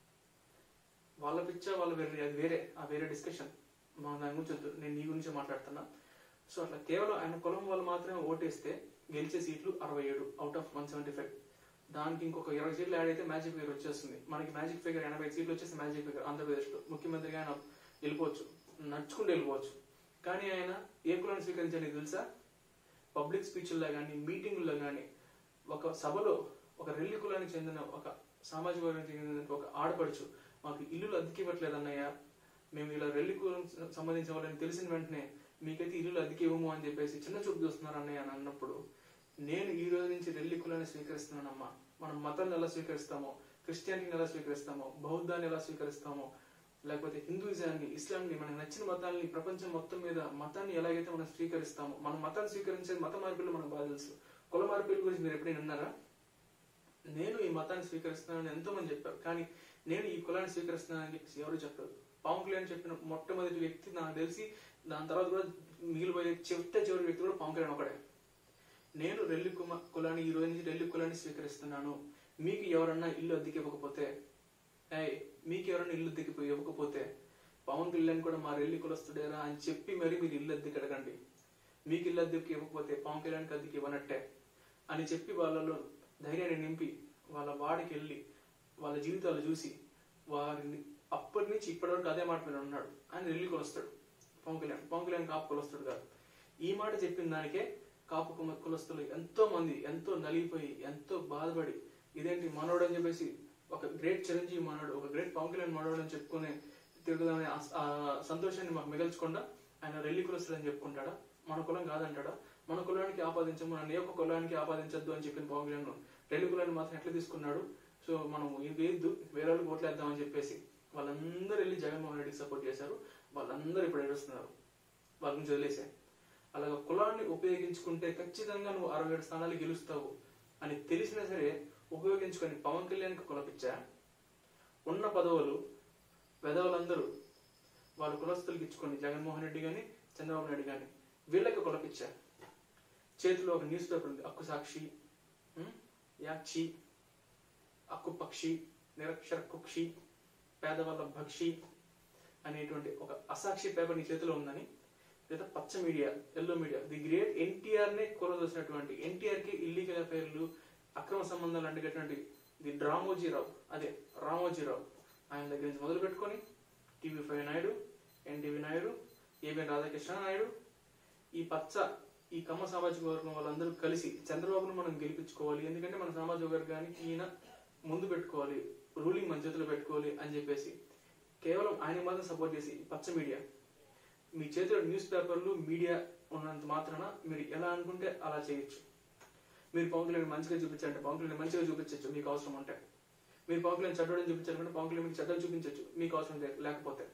వాళ్ళ పిచ్చ వాళ్ళ వేరే అది వేరే ఆ వేరే డిస్కషన్ మా దాని గురించి వద్దు నేను నీ గురించి మాట్లాడుతున్నా సో అట్లా కేవలం ఆయన కులం వాళ్ళు మాత్రమే ఓటేస్తే గెలిచే సీట్లు అరవై ఏడు out of one seventy five దానికి ఇంకొక ఇరవై సీట్లు యాడ్ అయితే మ్యాజిక్ ఫిగర్ వచ్చేస్తుంది మనకి మ్యాజిక్ ఫిగర్ ఎనభై సీట్లు వచ్చేసి మ్యాజిక్ ఫిగర్ ఆంధ్రప్రదేశ్లో ముఖ్యమంత్రిగా ఆయన వెళ్ళిపోవచ్చు నడుచుకుంటూ వెళ్ళిపోవచ్చు కానీ ఆయన ఏ కులాన్ని స్వీకరించాలి తెలుసా పబ్లిక్ స్పీచ్ల్లో కానీ మీటింగుల్లో కానీ ఒక సభలో ఒక రెల్లి కులానికి చెందిన ఒక సామాజిక వర్గానికి చెందిన ఒక ఆడపడుచు మాకు ఇల్లులు అద్దెకి ఇవ్వట్లేదు అన్నయ్య మేము ఇలా రెల్లి కులం సంబంధించిన వాళ్ళని తెలిసిన వెంటనే మీకైతే ఇల్లులు అద్దెకి ఇవ్వము అని చెప్పేసి చిన్న చూపు చూస్తున్నారు అన్నయ్య అని అన్నప్పుడు నేను ఈ రోజు నుంచి రెల్లి కులాన్ని స్వీకరిస్తున్నానమ్మా మనం మతాన్ని ఎలా స్వీకరిస్తామో క్రిస్టియానిటీని ఎలా స్వీకరిస్తామో బౌద్ధాన్ని ఎలా స్వీకరిస్తామో లేకపోతే హిందూయిజాన్ని ఇస్లాంని మనకు నచ్చిన మతాల్ని ప్రపంచం మొత్తం మీద మతాన్ని ఎలాగైతే మనం స్వీకరిస్తామో మన మతాన్ని స్వీకరించేది మత మార్పులు మనకు బాగా తెలుసు కుల మార్పుల గురించి మీరు ఎప్పుడైనా విన్నారా నేను ఈ మతాన్ని స్వీకరిస్తున్నానని ఎంతో మంది చెప్పారు కానీ నేను ఈ కులాన్ని స్వీకరిస్తున్నానని చెప్పేసి ఎవరు చెప్పారు పవన్ కళ్యాణ్ చెప్పిన మొట్టమొదటి వ్యక్తి నాకు తెలిసి దాని తర్వాత కూడా మిగిలిపోయే చిట్ట చివరి వ్యక్తి కూడా పవన్ కళ్యాణ్ ఒకడే నేను రెల్లి కుమ కులాన్ని ఈ రోజు నుంచి రెల్లి కులాన్ని స్వీకరిస్తున్నాను మీకు ఎవరన్నా ఇల్లు అద్దెకి ఇవ్వకపోతే ఏయ్ మీకు ఎవరన్నా ఇల్లు అద్దెకి ఇవ్వకపోతే పవన్ కళ్యాణ్ కూడా మా రెల్లి కులస్తుడేరా అని చెప్పి మరి మీరు ఇల్లు అద్దెకి అడగండి మీకు ఇల్లు అద్దెకి ఇవ్వకపోతే పవన్ కళ్యాణ్కి అద్దెకి ఇవ్వనట్టే అని చెప్పి వాళ్ళలో ధైర్యాన్ని నింపి వాళ్ళ వాడికి వెళ్ళి వాళ్ళ జీవితాలు చూసి వారిని అప్పటి నుంచి ఇప్పటివరకు అదే మాట మీద ఉన్నాడు ఆయన రెల్లి కొలుస్తాడు పవన్ కళ్యాణ్ పవన్ కళ్యాణ్ కాపు కొలుస్తాడు కాదు ఈ మాట చెప్పిన దానికే కాపు కుమ- కులస్తులు ఎంతో మంది ఎంతో నలిగిపోయి ఎంతో బాధపడి ఇదేంటి మనోడు అని చెప్పేసి ఒక గ్రేట్ చిరంజీవి మనోడు ఒక గ్రేట్ పవన్ కళ్యాణ్ మనోడు అని చెప్పుకునే తిరుగుదామనే ఆ- ఆ సంతోషాన్ని మాకు మిగల్చకుండా ఆయన రెల్లి కులస్తుడు అని చెప్పుకుంటాడా మన కులం కాదంటాడా మన కులానికి ఆపాదించము నన్ను ఏ ఒక్క కులానికి ఆపాదించద్దు అని చెప్పిన పవన్ కళ్యాణ్ రెల్లి కులాన్ని మాత్రం ఎట్లా తీసుకున్నాడు సో మనం ఇది వేయద్దు వేరే వాళ్ళకి ఓట్లేద్దామని చెప్పేసి వాళ్ళందరూ వెళ్ళి జగన్మోహన్ రెడ్డికి సపోర్ట్ చేశారు వాళ్ళందరూ ఇప్పుడు ఏడుస్తున్నారు వాళ్ళ నుంచి వదిలేసే అలాగ కులాన్ని ఉపయోగించుకుంటే ఖచ్చితంగా నువ్వు అరవై ఏడు స్థానాలు గెలుస్తావు అని తెలిసినా సరే ఉపయోగించుకొని పవన్ కళ్యాణ్కి కులపిచ్చా ఉన్న పదవులు వెధవులందరూ వాళ్ళ కులస్తులకి ఇచ్చుకొని జగన్మోహన్ రెడ్డి కానీ చంద్రబాబు నాయుడు కానీ వీళ్ళకి కులపిచ్చా చేతిలో ఒక న్యూస్ పేపర్ ఉంది అక్కు సాక్షి ఉం? యాక్షి అక్కు పక్షి నిరక్షర కుక్షి పేదవాళ్ళ భక్షి అనేటువంటి ఒక అసాక్షి పేపర్ నీ చేతిలో ఉందని లేదా పచ్చ media yellow media the great NTR నే కూరదోసినటువంటి ఎన్టీఆర్ కి ఇల్లీగల్ అఫైర్లు అక్రమ సంబంధాలు అంటున్నటువంటి ది రామోజీరావు అదే రామోజీరావు ఆయన దగ్గర నుంచి మొదలు పెట్టుకొని టీవీ ఫైవ్ నాయుడు ఎన్టీవీ నాయుడు ఏబిఎన్ రాధాకృష్ణ నాయుడు ఈ పచ్చ ఈ కమ్మ సామాజిక వర్గం వాళ్ళందరూ కలిసి చంద్రబాబును మనం గెలిపించుకోవాలి ఎందుకంటే మన సామాజిక వర్గానికి ఈయన ముందు పెట్టుకోవాలి రూలింగ్ మన చేతిలో పెట్టుకోవాలి అని చెప్పేసి కేవలం ఆయన మాత్రం సపోర్ట్ చేసి ఈ పచ్చ మీడియా మీ చేతిలో న్యూస్ పేపర్లు మీడియా ఉన్నంత మాత్రాన మీరు ఎలా అనుకుంటే అలా చేయొచ్చు మీరు పవన్ కళ్యాణ్ మంచిగా చూపించండి పవన్ కళ్యాణ్ మంచిగా చూపించవచ్చు మీకు అవసరం ఉంటే మీరు పవన్ కళ్యాణ్ చెడ్డోడని చూపించాలంటే పవన్ కళ్యాణ్ మీకు చెడ్డలు చూపించవచ్చు మీకు అవసరం లే- లేకపోతే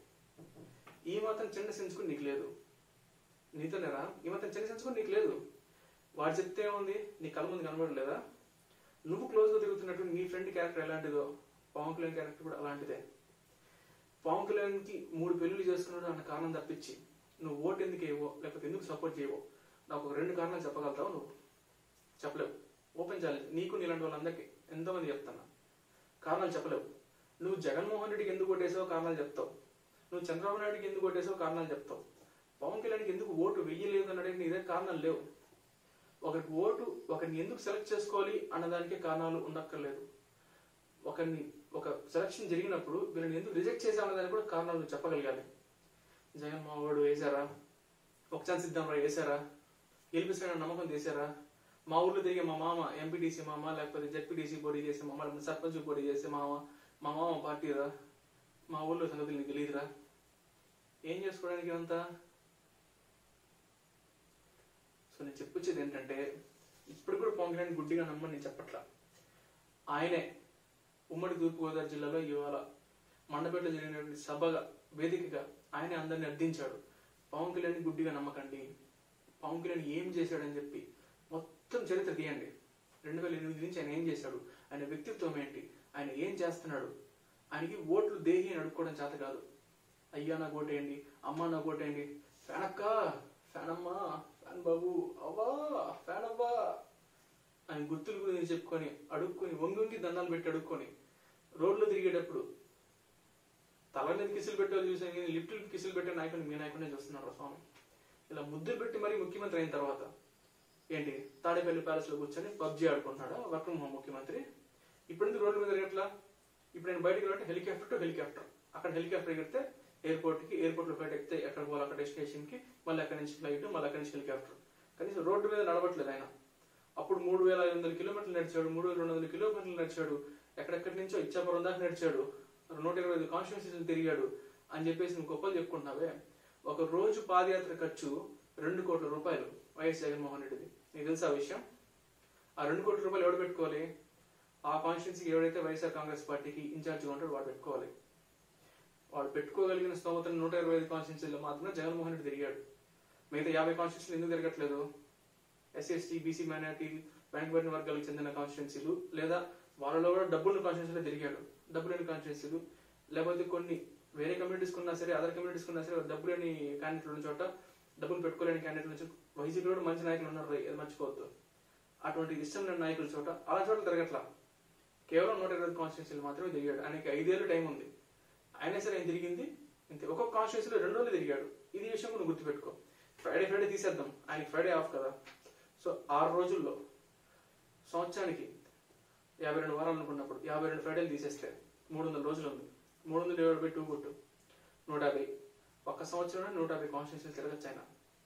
ఈ మాత్రం చిన్న సెన్స్ కూడా నీకు లేదు నీతోనేరా ఈ మాత్రం చిన్న సెన్స్ కూడా నీకు లేదు వాడు చెప్తే ఏముంది నీ కళ్ళ ముందు కనబడలేదా నువ్వు క్లోజ్ గా తిరుగుతున్నట్టు నీ ఫ్రెండ్ క్యారెక్టర్ ఎలాంటిదో పవన్ కళ్యాణ్ క్యారెక్టర్ కూడా అలాంటిదే పవన్ కళ్యాణ్కి మూడు పెళ్లిళ్ళు చేసుకున్నాడు అన్న కారణం తప్పించి నువ్వు ఓటు ఎందుకు వేయవో లేకపోతే ఎందుకు సపోర్ట్ చేయవో నాకు ఒక రెండు కారణాలు చెప్పగలుగుతావు నువ్వు చెప్పలేవు ఓపెన్ ఛాలెంజ్ నీకు నీలాంటి వాళ్ళందరికీ ఎంతమంది చెప్తాను కారణాలు చెప్పలేవు నువ్వు జగన్మోహన్ రెడ్డికి ఎందుకు ఓటేసావో కారణాలు చెప్తావు నువ్వు చంద్రబాబు నాయుడికి ఎందుకు ఓటేసావో కారణాలు చెప్తావు పవన్ కళ్యాణ్కి ఎందుకు ఓటు వెయ్యలేదు అన్నడానికి నీదే కారణాలు లేవు ఒకరికి ఓటు ఒకరిని ఎందుకు సెలెక్ట్ చేసుకోవాలి అన్నదానికే కారణాలు ఉండక్కర్లేదు ఒకరిని ఒక సెలక్షన్ జరిగినప్పుడు వీళ్ళని ఎందుకు రిజెక్ట్ చేసామన్నదానికి కూడా కారణాలు నువ్వు చెప్పగలగాలి జగన్ మా వాడు వేశారా ఒక ఛాన్స్ ఇద్దాంరా వేశారా గెలిపిస్తాడని నమ్మకం చేశారా మా ఊర్లో తిరిగే మా మామ ఎంపీటీసీ మామ లేకపోతే జెడ్పీటీసీ పోటీ చేసే మామ లేకపోతే సర్పంచ్ పోటీ చేసే మామ మా మామ పార్టీరా మా ఊర్లో సంగతులు నీకు తెలియదురా ఏం చేసుకోవడానికి ఇదంతా సో నేను చెప్పొచ్చేది ఏంటంటే ఇప్పుడు కూడా పవన్ కళ్యాణ్ గుడ్డిగా నమ్మని నేను చెప్పట్లా ఆయనే ఉమ్మడి తూర్పుగోదావరి జిల్లాలో ఇవాళ మండపేటలో జరిగినటువంటి సభగా వేదికగా ఆయనే అందరిని అర్థించాడు పవన్ కళ్యాణ్ గుడ్డిగా నమ్మకండి పవన్ కళ్యాణ్ ఏం చేశాడని చెప్పి మొత్తం చరిత్ర తీయండి రెండు వేల ఎనిమిది నుంచి ఆయన ఏం చేశాడు ఆయన వ్యక్తిత్వం ఏంటి ఆయన ఏం చేస్తున్నాడు ఆయనకి ఓట్లు దేహి అని అడుక్కోవడం చేత కాదు అయ్యా నాకు ఓటేయండి అమ్మ నాకు ఓటేయండి ఫ్యాన్ అక్క ఫ్యాన్ అమ్మా ఫ్యాన్ బాబు అవ్వా ఫ్యాన్ అవ్వా ఆయన గుర్తుల గురించి చెప్పుకొని అడుక్కొని వంగి వంగి దండాలు పెట్టి అడుక్కొని రోడ్లో తిరిగేటప్పుడు తల మీద కిసులు పెట్టే వాళ్ళు చూసాను కానీ లిఫ్ట్ కిసులు పెట్టే నాయకుని మీ నాయకుడినే చూస్తున్నారు స్వామి ఇలా ముద్దులు పెట్టి మరీ ముఖ్యమంత్రి అయిన తర్వాత ఏంటి తాడేపల్లి ప్యాలెస్ లో కూర్చొని పబ్జీ ఆడుకుంటున్నాడా వర్క్ ఫ్రమ్ హోమ్ ముఖ్యమంత్రి ఇప్పుడు ఎందుకు రోడ్ల మీద తిరగట్లా ఇప్పుడు నేను బయటకు వెళ్ళాలంటే హెలికాప్టర్ టు హెలికాప్టర్ అక్కడ హెలికాప్టర్ ఎగిరితే ఎయిర్పోర్ట్ కి ఎయిర్పోర్ట్ లో ఫ్లైట్ ఎక్కితే ఎక్కడ పోవాలి అక్కడ డెస్టినేషన్ కి మళ్ళీ అక్కడి నుంచి ఫ్లైట్ మళ్ళీ అక్కడి నుంచి హెలికాప్టర్ కనీసం రోడ్డు మీద నడవట్లేదు ఆయన అప్పుడు మూడు వేల ఐదు వందల కిలోమీటర్లు నడిచాడు మూడు వేల రెండు వందల కిలోమీటర్లు నడిచాడు ఎక్కడెక్కడి నుంచో ఇచ్చాపురం దాకా నడిచాడు నూట ఇరవై ఐదు కాన్స్టిట్యూన్సీలు తిరిగాడు అని చెప్పేసి నువ్వు గొప్పలు చెప్పుకుంటున్నావే ఒక రోజు పాదయాత్ర ఖర్చు రెండు కోట్ల రూపాయలు వైఎస్ జగన్మోహన్ రెడ్డిది నీకు తెలుసా ఆ విషయం ఆ రెండు కోట్ల రూపాయలు ఎవడు పెట్టుకోవాలి ఆ కాన్స్టిట్యున్సీకి ఎవరైతే వైఎస్ఆర్ కాంగ్రెస్ పార్టీకి ఇన్ఛార్జిగా ఉంటాడో వాడు పెట్టుకోవాలి వాడు పెట్టుకోగలిగిన స్తోమతను నూట ఇరవై ఐదు కాన్స్టిట్యున్సీలో మాత్రమే జగన్మోహన్ రెడ్డి తిరిగాడు మిగతా యాభై కాన్స్టిట్యున్సీలు ఎందుకు తిరగట్లేదు ఎస్సీ ఎస్టీ బీసీ మైనార్టీ వెనకబడిన వర్గాలకు చెందిన కాన్స్టిట్యున్సీలు లేదా వాళ్ళలో కూడా డబ్బున్న కాన్స్టిట్యున్సీలో తిరిగాడు డబ్బు లేని కాన్స్టిట్యున్సీలు లేకపోతే కొన్ని వేరే కమ్యూనిటీస్ ఉన్నా సరే అదర్ కమ్యూనిటీస్ ఉన్నా సరే డబ్బు లేని క్యాండిడేట్లు ఉన్న చోట డబ్బులు పెట్టుకోలేని క్యాండిడేట్ల నుంచి వైసీపీ కూడా మంచి నాయకులు ఉన్నారు అది మర్చిపోవద్దు అటువంటి ఇష్టం లేని నాయకుల చోట అలా చోట్ల తిరగట్లా కేవలం నూట ఇరవై కాన్స్టిట్యున్సీలు మాత్రమే తిరిగాడు ఆయనకి ఐదేళ్ళు టైం ఉంది అయినా సరే ఆయన తిరిగింది ఇంతే ఒక్కొక్క కాన్స్టిట్యున్సీలో రెండు రోజులు తిరిగాడు ఇది విషయం కూడా గుర్తుపెట్టుకో ఫ్రైడే ఫ్రైడే తీసేద్దాం ఆయనకి ఫ్రైడే ఆఫ్ కదా సో ఆరు రోజుల్లో సంవత్సరానికి యాభై రెండు వారాలు అనుకున్నప్పుడు యాభై రెండు ఫ్రైడేలు తీసేస్తే మూడు వందల రోజులు ఉంది మూడు వందలు డివైడ్ బై టూ కొట్టు నూట యాభై ఒక్క సంవత్సరంలో నూట యాభై కాన్స్టిట్యూన్సీలు తిరగచ్చు ఆయన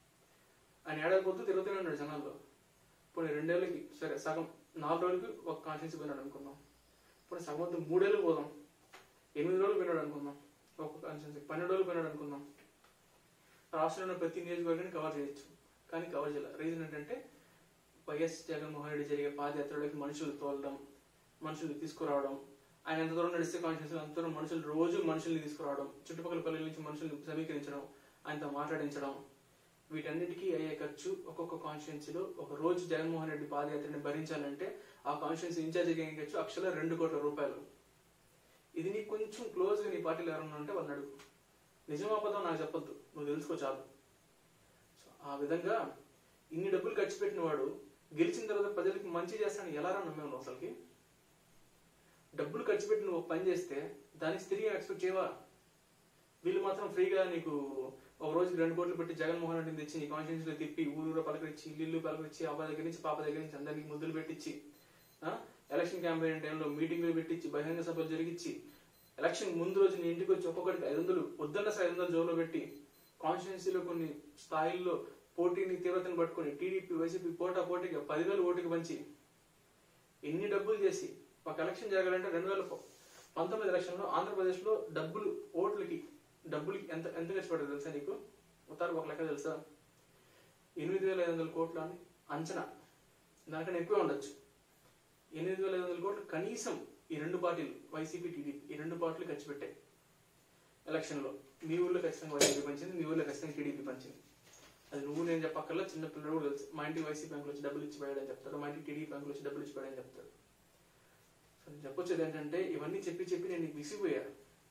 ఆయన ఏడాది పొద్దు తిరుగుతూనే ఉన్నాడు జనాల్లో ఇప్పుడు రెండేళ్ళకి సరే సగం నాలుగు రోజులకి ఒక కాన్స్టిట్యూన్సీ పోయినాడు అనుకుందాం ఇప్పుడు సగం వద్దు మూడేళ్ళు పోదాం ఎనిమిది రోజులు పోయినాడు అనుకుందాం ఒక కాన్స్టిట్యూన్సీ పన్నెండు రోజులు పోయినాడు అనుకుందాం రాష్ట్రంలో ప్రతి నియోజకవర్గాన్ని కవర్ చేయొచ్చు కానీ కవర్ చేయాలి రీజన్ ఏంటంటే వైఎస్ జగన్మోహన్ రెడ్డి జరిగే పాదయాత్రలోకి మనుషులు తోలడం మనుషులు తీసుకురావడం ఆయన ఎంత దూరం నడిస్తే కాన్స్టిట్యూన్సీ అంత దూరం మనుషులు రోజు మనుషుల్ని తీసుకురావడం చుట్టుపక్కల పల్లెల నుంచి మనుషుల్ని సమీకరించడం ఆయనతో మాట్లాడించడం వీటన్నిటికీ అయ్యే ఖర్చు ఒక్కొక్క కాన్స్టిట్యున్సీలో ఒక రోజు జగన్మోహన్ రెడ్డి పాదయాత్రని భరించాలంటే ఆ కాన్స్టిట్యున్సీ ఇన్ఛార్జికి అయ్యే ఖర్చు అక్షర రెండు కోట్ల రూపాయలు ఇది నీకు కొంచెం క్లోజ్గా నీ పార్టీలో ఎవరన్నా ఉంటే వాళ్ళని అడుగు నిజమాపదం నాకు చెప్పొద్దు నువ్వు తెలుసుకో చాలు సో ఆ విధంగా ఇన్ని డబ్బులు ఖర్చు పెట్టిన వాడు గెలిచిన తర్వాత ప్రజలకు మంచి చేస్తానని ఎలా రా నమ్మావు నువ్వు అసలుకి డబ్బులు ఖర్చు పెట్టి నువ్వు ఒక పని చేస్తే దానికి తిరిగి ఎక్స్పెక్ట్ చేయవా వీళ్ళు మాత్రం ఫ్రీగా నీకు ఒక రోజుకి రెండు కోట్లు పెట్టి జగన్మోహన్ రెడ్డిని తెచ్చి నీ కాన్స్టిట్యూన్సీలో తిప్పి ఊరూరు పలకరించి ఇల్లు పలకరించి అబ్బా దగ్గర నుంచి పాప దగ్గర నుంచి అందరికి ముద్దులు పెట్టించి ఆ, ఎలక్షన్ క్యాంపెయిన్ టైంలో మీటింగ్లు పెట్టించి బహిరంగ సభలు జరిగించి ఎలక్షన్ ముందు రోజు నీ ఇంటికి వచ్చి ఒక్కొక్కరికి ఐదు వందలు వద్దన్న సరే ఐదు వందలు జోబులో పెట్టి కాన్స్టిట్యున్సీలో కొన్ని స్థాయిల్లో పోటీని తీవ్రతను పట్టుకొని టీడీపీ వైసీపీ పోటా పోటీగా పదివేలు ఓటుకి పంచి ఎన్ని డబ్బులు చేసి ఒక ఎలక్షన్ జరగాలంటే రెండు వేల పంతొమ్మిది ఎలక్షన్లో ఆంధ్రప్రదేశ్లో డబ్బులు ఓట్లకి డబ్బులకి ఎంత ఎంత ఖర్చు పడదు తెలుసా నీకు ఉత్తారు ఒక లెక్క తెలుసా ఎనిమిది వేల ఐదు వందల కోట్లు అని అంచనా దానికన్నా ఎక్కువే ఉండొచ్చు ఎనిమిది వేల ఐదు వందల కోట్లు కనీసం ఈ రెండు పార్టీలు వైసీపీ టీడీపీ ఈ రెండు పార్టీలు ఖర్చు పెట్టాయి ఎలక్షన్లో మీ ఊర్లో ఖచ్చితంగా వైసీపీ పంచింది మీ ఊర్లో ఖచ్చితంగా టీడీపీ పంచింది అది నువ్వు నేను చెప్పక్కర్లా చిన్న పిల్లలు కూడా తెలుసు మా ఇంటికి వైసీపీ బ్యాంకులు వచ్చి డబ్బులు ఇచ్చి పోయాడని చెప్తాడు మా ఇంటికి టీడీపీ బ్యాంకులు వచ్చి డబ్బులు ఇచ్చి పోయాడని చెప్తాడు సో నేను చెప్పొచ్చేది ఏంటంటే ఇవన్నీ చెప్పి చెప్పి నేను నీకు విసిగిపోయా సో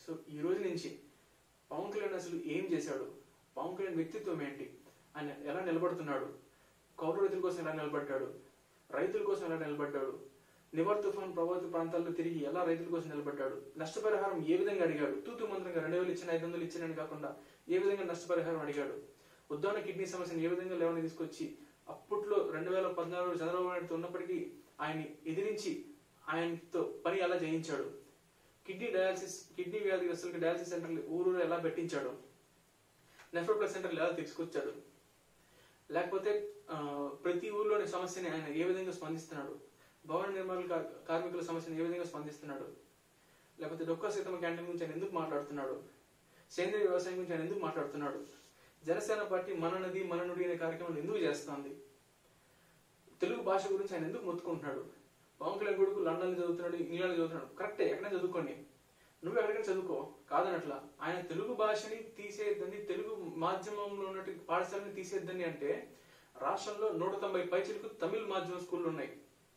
సో ఈ రోజు నుంచి పవన్ కళ్యాణ్ అసలు ఏం చేశాడు పవన్ కళ్యాణ్ వ్యక్తిత్వం ఏంటి ఆయన ఎలా నిలబడుతున్నాడు కౌలు రైతుల కోసం ఎలా నిలబడ్డాడు రైతుల కోసం ఎలా నిలబడ్డాడు నివర్ తుఫాన్ ప్రభావిత ప్రాంతాల్లో తిరిగి ఎలా రైతుల కోసం నిలబడ్డాడు నష్టపరిహారం ఏ విధంగా అడిగాడు తూతు మంత్రంగా రెండు వేలు ఇచ్చిన ఐదు వందలు ఇచ్చినని కాకుండా ఏ విధంగా నష్టపరిహారం అడిగాడు ఉద్దాన కిడ్నీ సమస్యను ఏ విధంగా లేవని తీసుకొచ్చి అప్పట్లో రెండు వేల పద్నాలుగులో చంద్రబాబు నాయుడుతో ఉన్నప్పటికీ ఆయన్ని ఎదిరించి ఆయనతో పని ఎలా చేయించాడు కిడ్నీ డయాలసిస్ కిడ్నీ వ్యాధిగ్రస్తులకి డయాలసిస్ సెంటర్లు ఊరూరు ఎలా పెట్టించాడు నెఫ్రోప్లస్ సెంటర్లు ఎలా తీసుకొచ్చాడు లేకపోతే ఆ, ప్రతి ఊర్లోని సమస్యని ఆయన ఏ విధంగా స్పందిస్తున్నాడు భవన నిర్మాణ కా- కార్మికుల సమస్యను ఏ విధంగా స్పందిస్తున్నాడు లేకపోతే డొక్కా సీతమ్మ క్యాంటీన్ గురించి ఆయన ఎందుకు మాట్లాడుతున్నాడు సేంద్రీయ వ్యవసాయం గురించి ఆయన ఎందుకు మాట్లాడుతున్నాడు జనసేన పార్టీ మన నది మన నుడి అనే కార్యక్రమం ఎందుకు చేస్తోంది తెలుగు భాష గురించి ఆయన ఎందుకు మొత్తుకుంటున్నాడు పవన్ కళ్యాణ్ కొడుకు లండన్ చదువుతున్నాడు ఇంగ్లాండ్ చదువుతున్నాడు కరెక్టే ఎక్కడైనా చదువుకోండి నువ్వు ఎక్కడికైనా చదువుకో కాదనట్లా ఆయన తెలుగు భాషని తీసేద్దని తెలుగు మాధ్యమంలో ఉన్నట్టు పాఠశాలని తీసేద్దని అంటే రాష్ట్రంలో నూట తొంభై పైచలకు తమిళ మాధ్యమ స్కూళ్ళు ఉన్నాయి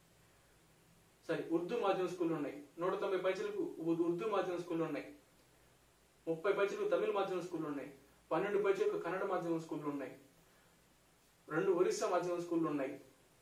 సారీ ఉర్దూ మాధ్యమ స్కూళ్ళు ఉన్నాయి నూట తొంభై పైచలకు ఉర్దూ మాధ్యమ స్కూళ్ళు ఉన్నాయి ముప్పై పైచలకు తమిళ మాధ్యమ స్కూళ్ళు ఉన్నాయి పన్నెండు పైచలకు కన్నడ మాధ్యమ స్కూళ్ళు ఉన్నాయి రెండు ఒరిస్సా మాధ్యమ స్కూళ్ళు ఉన్నాయి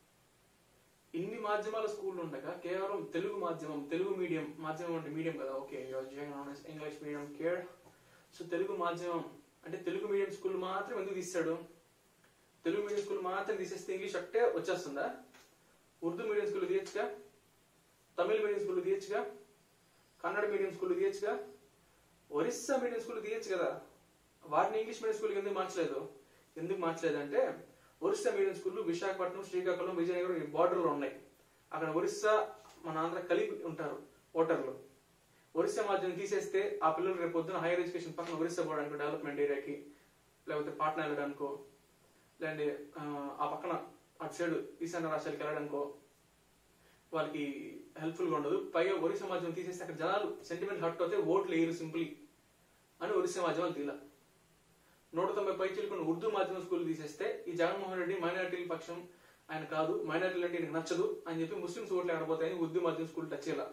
ఇన్ని మాధ్యమాల స్కూళ్ళు ఉండగా కేవలం తెలుగు మాధ్యమం తెలుగు మీడియం మాధ్యమం అంటే మీడియం కదా okay English medium care so Telugu మాధ్యమం అంటే తెలుగు మీడియం స్కూల్ మాత్రం ఎందుకు తీస్తాడు తెలుగు మీడియం స్కూల్ మాత్రం తీసేస్తే ఇంగ్లీష్ ఒకటే వచ్చేస్తుందా ఉర్దూ మీడియం స్కూల్ తీయచ్చుగా తమిళ మీడియం స్కూల్ తీయచ్చుగా కన్నడ మీడియం స్కూల్ తీయచ్చుగా ఒరిస్సా మీడియం స్కూల్ తీయచ్చు కదా వారిని ఇంగ్లీష్ మీడియం స్కూల్కి ఎందుకు మార్చలేదు ఎందుకు మార్చలేదు అంటే ఒరిస్సా మీడియం స్కూల్ విశాఖపట్నం శ్రీకాకుళం విజయనగరం ఈ బార్డర్లో ఉన్నాయి అక్కడ ఒరిస్సా మన ఆంధ్ర కలిపి ఉంటారు ఓటర్లు ఒరిస్సా మాధ్యమం తీసేస్తే ఆ పిల్లలు రేపు పొద్దున హైయర్ ఎడ్యుకేషన్ పక్కన ఒరిస్సా పోవడానికి డెవలప్మెంట్ ఏరియాకి లేకపోతే పాట్నా వెళ్ళడానికో లేదంటే ఆ, ఆ పక్కన అటు సైడ్ ఈశాన్య రాష్ట్రాలకు వెళ్ళడానికో వాళ్ళకి హెల్ప్ఫుల్ గా ఉండదు పైగా ఒరిస్సా మాధ్యమం తీసేస్తే అక్కడ జనాలు సెంటిమెంట్ హర్ట్ అవుతే ఓట్లు వేయరు సింపుల్లీ అని ఒరిస్సా మాధ్యమాలు తీల నూట తొంభై పైచీలకు ఉర్దూ మాధ్యమం స్కూల్ తీసేస్తే ఈ జగన్మోహన్ రెడ్డి మైనారిటీల పక్షం ఆయన కాదు మైనారిటీలు అంటే ఈయనకు నచ్చదు అని చెప్పి ముస్లింస్ ఓట్లు ఆడపోతాయని ఉర్దూ మాధ్యమం స్కూల్ టచ్ చేయాల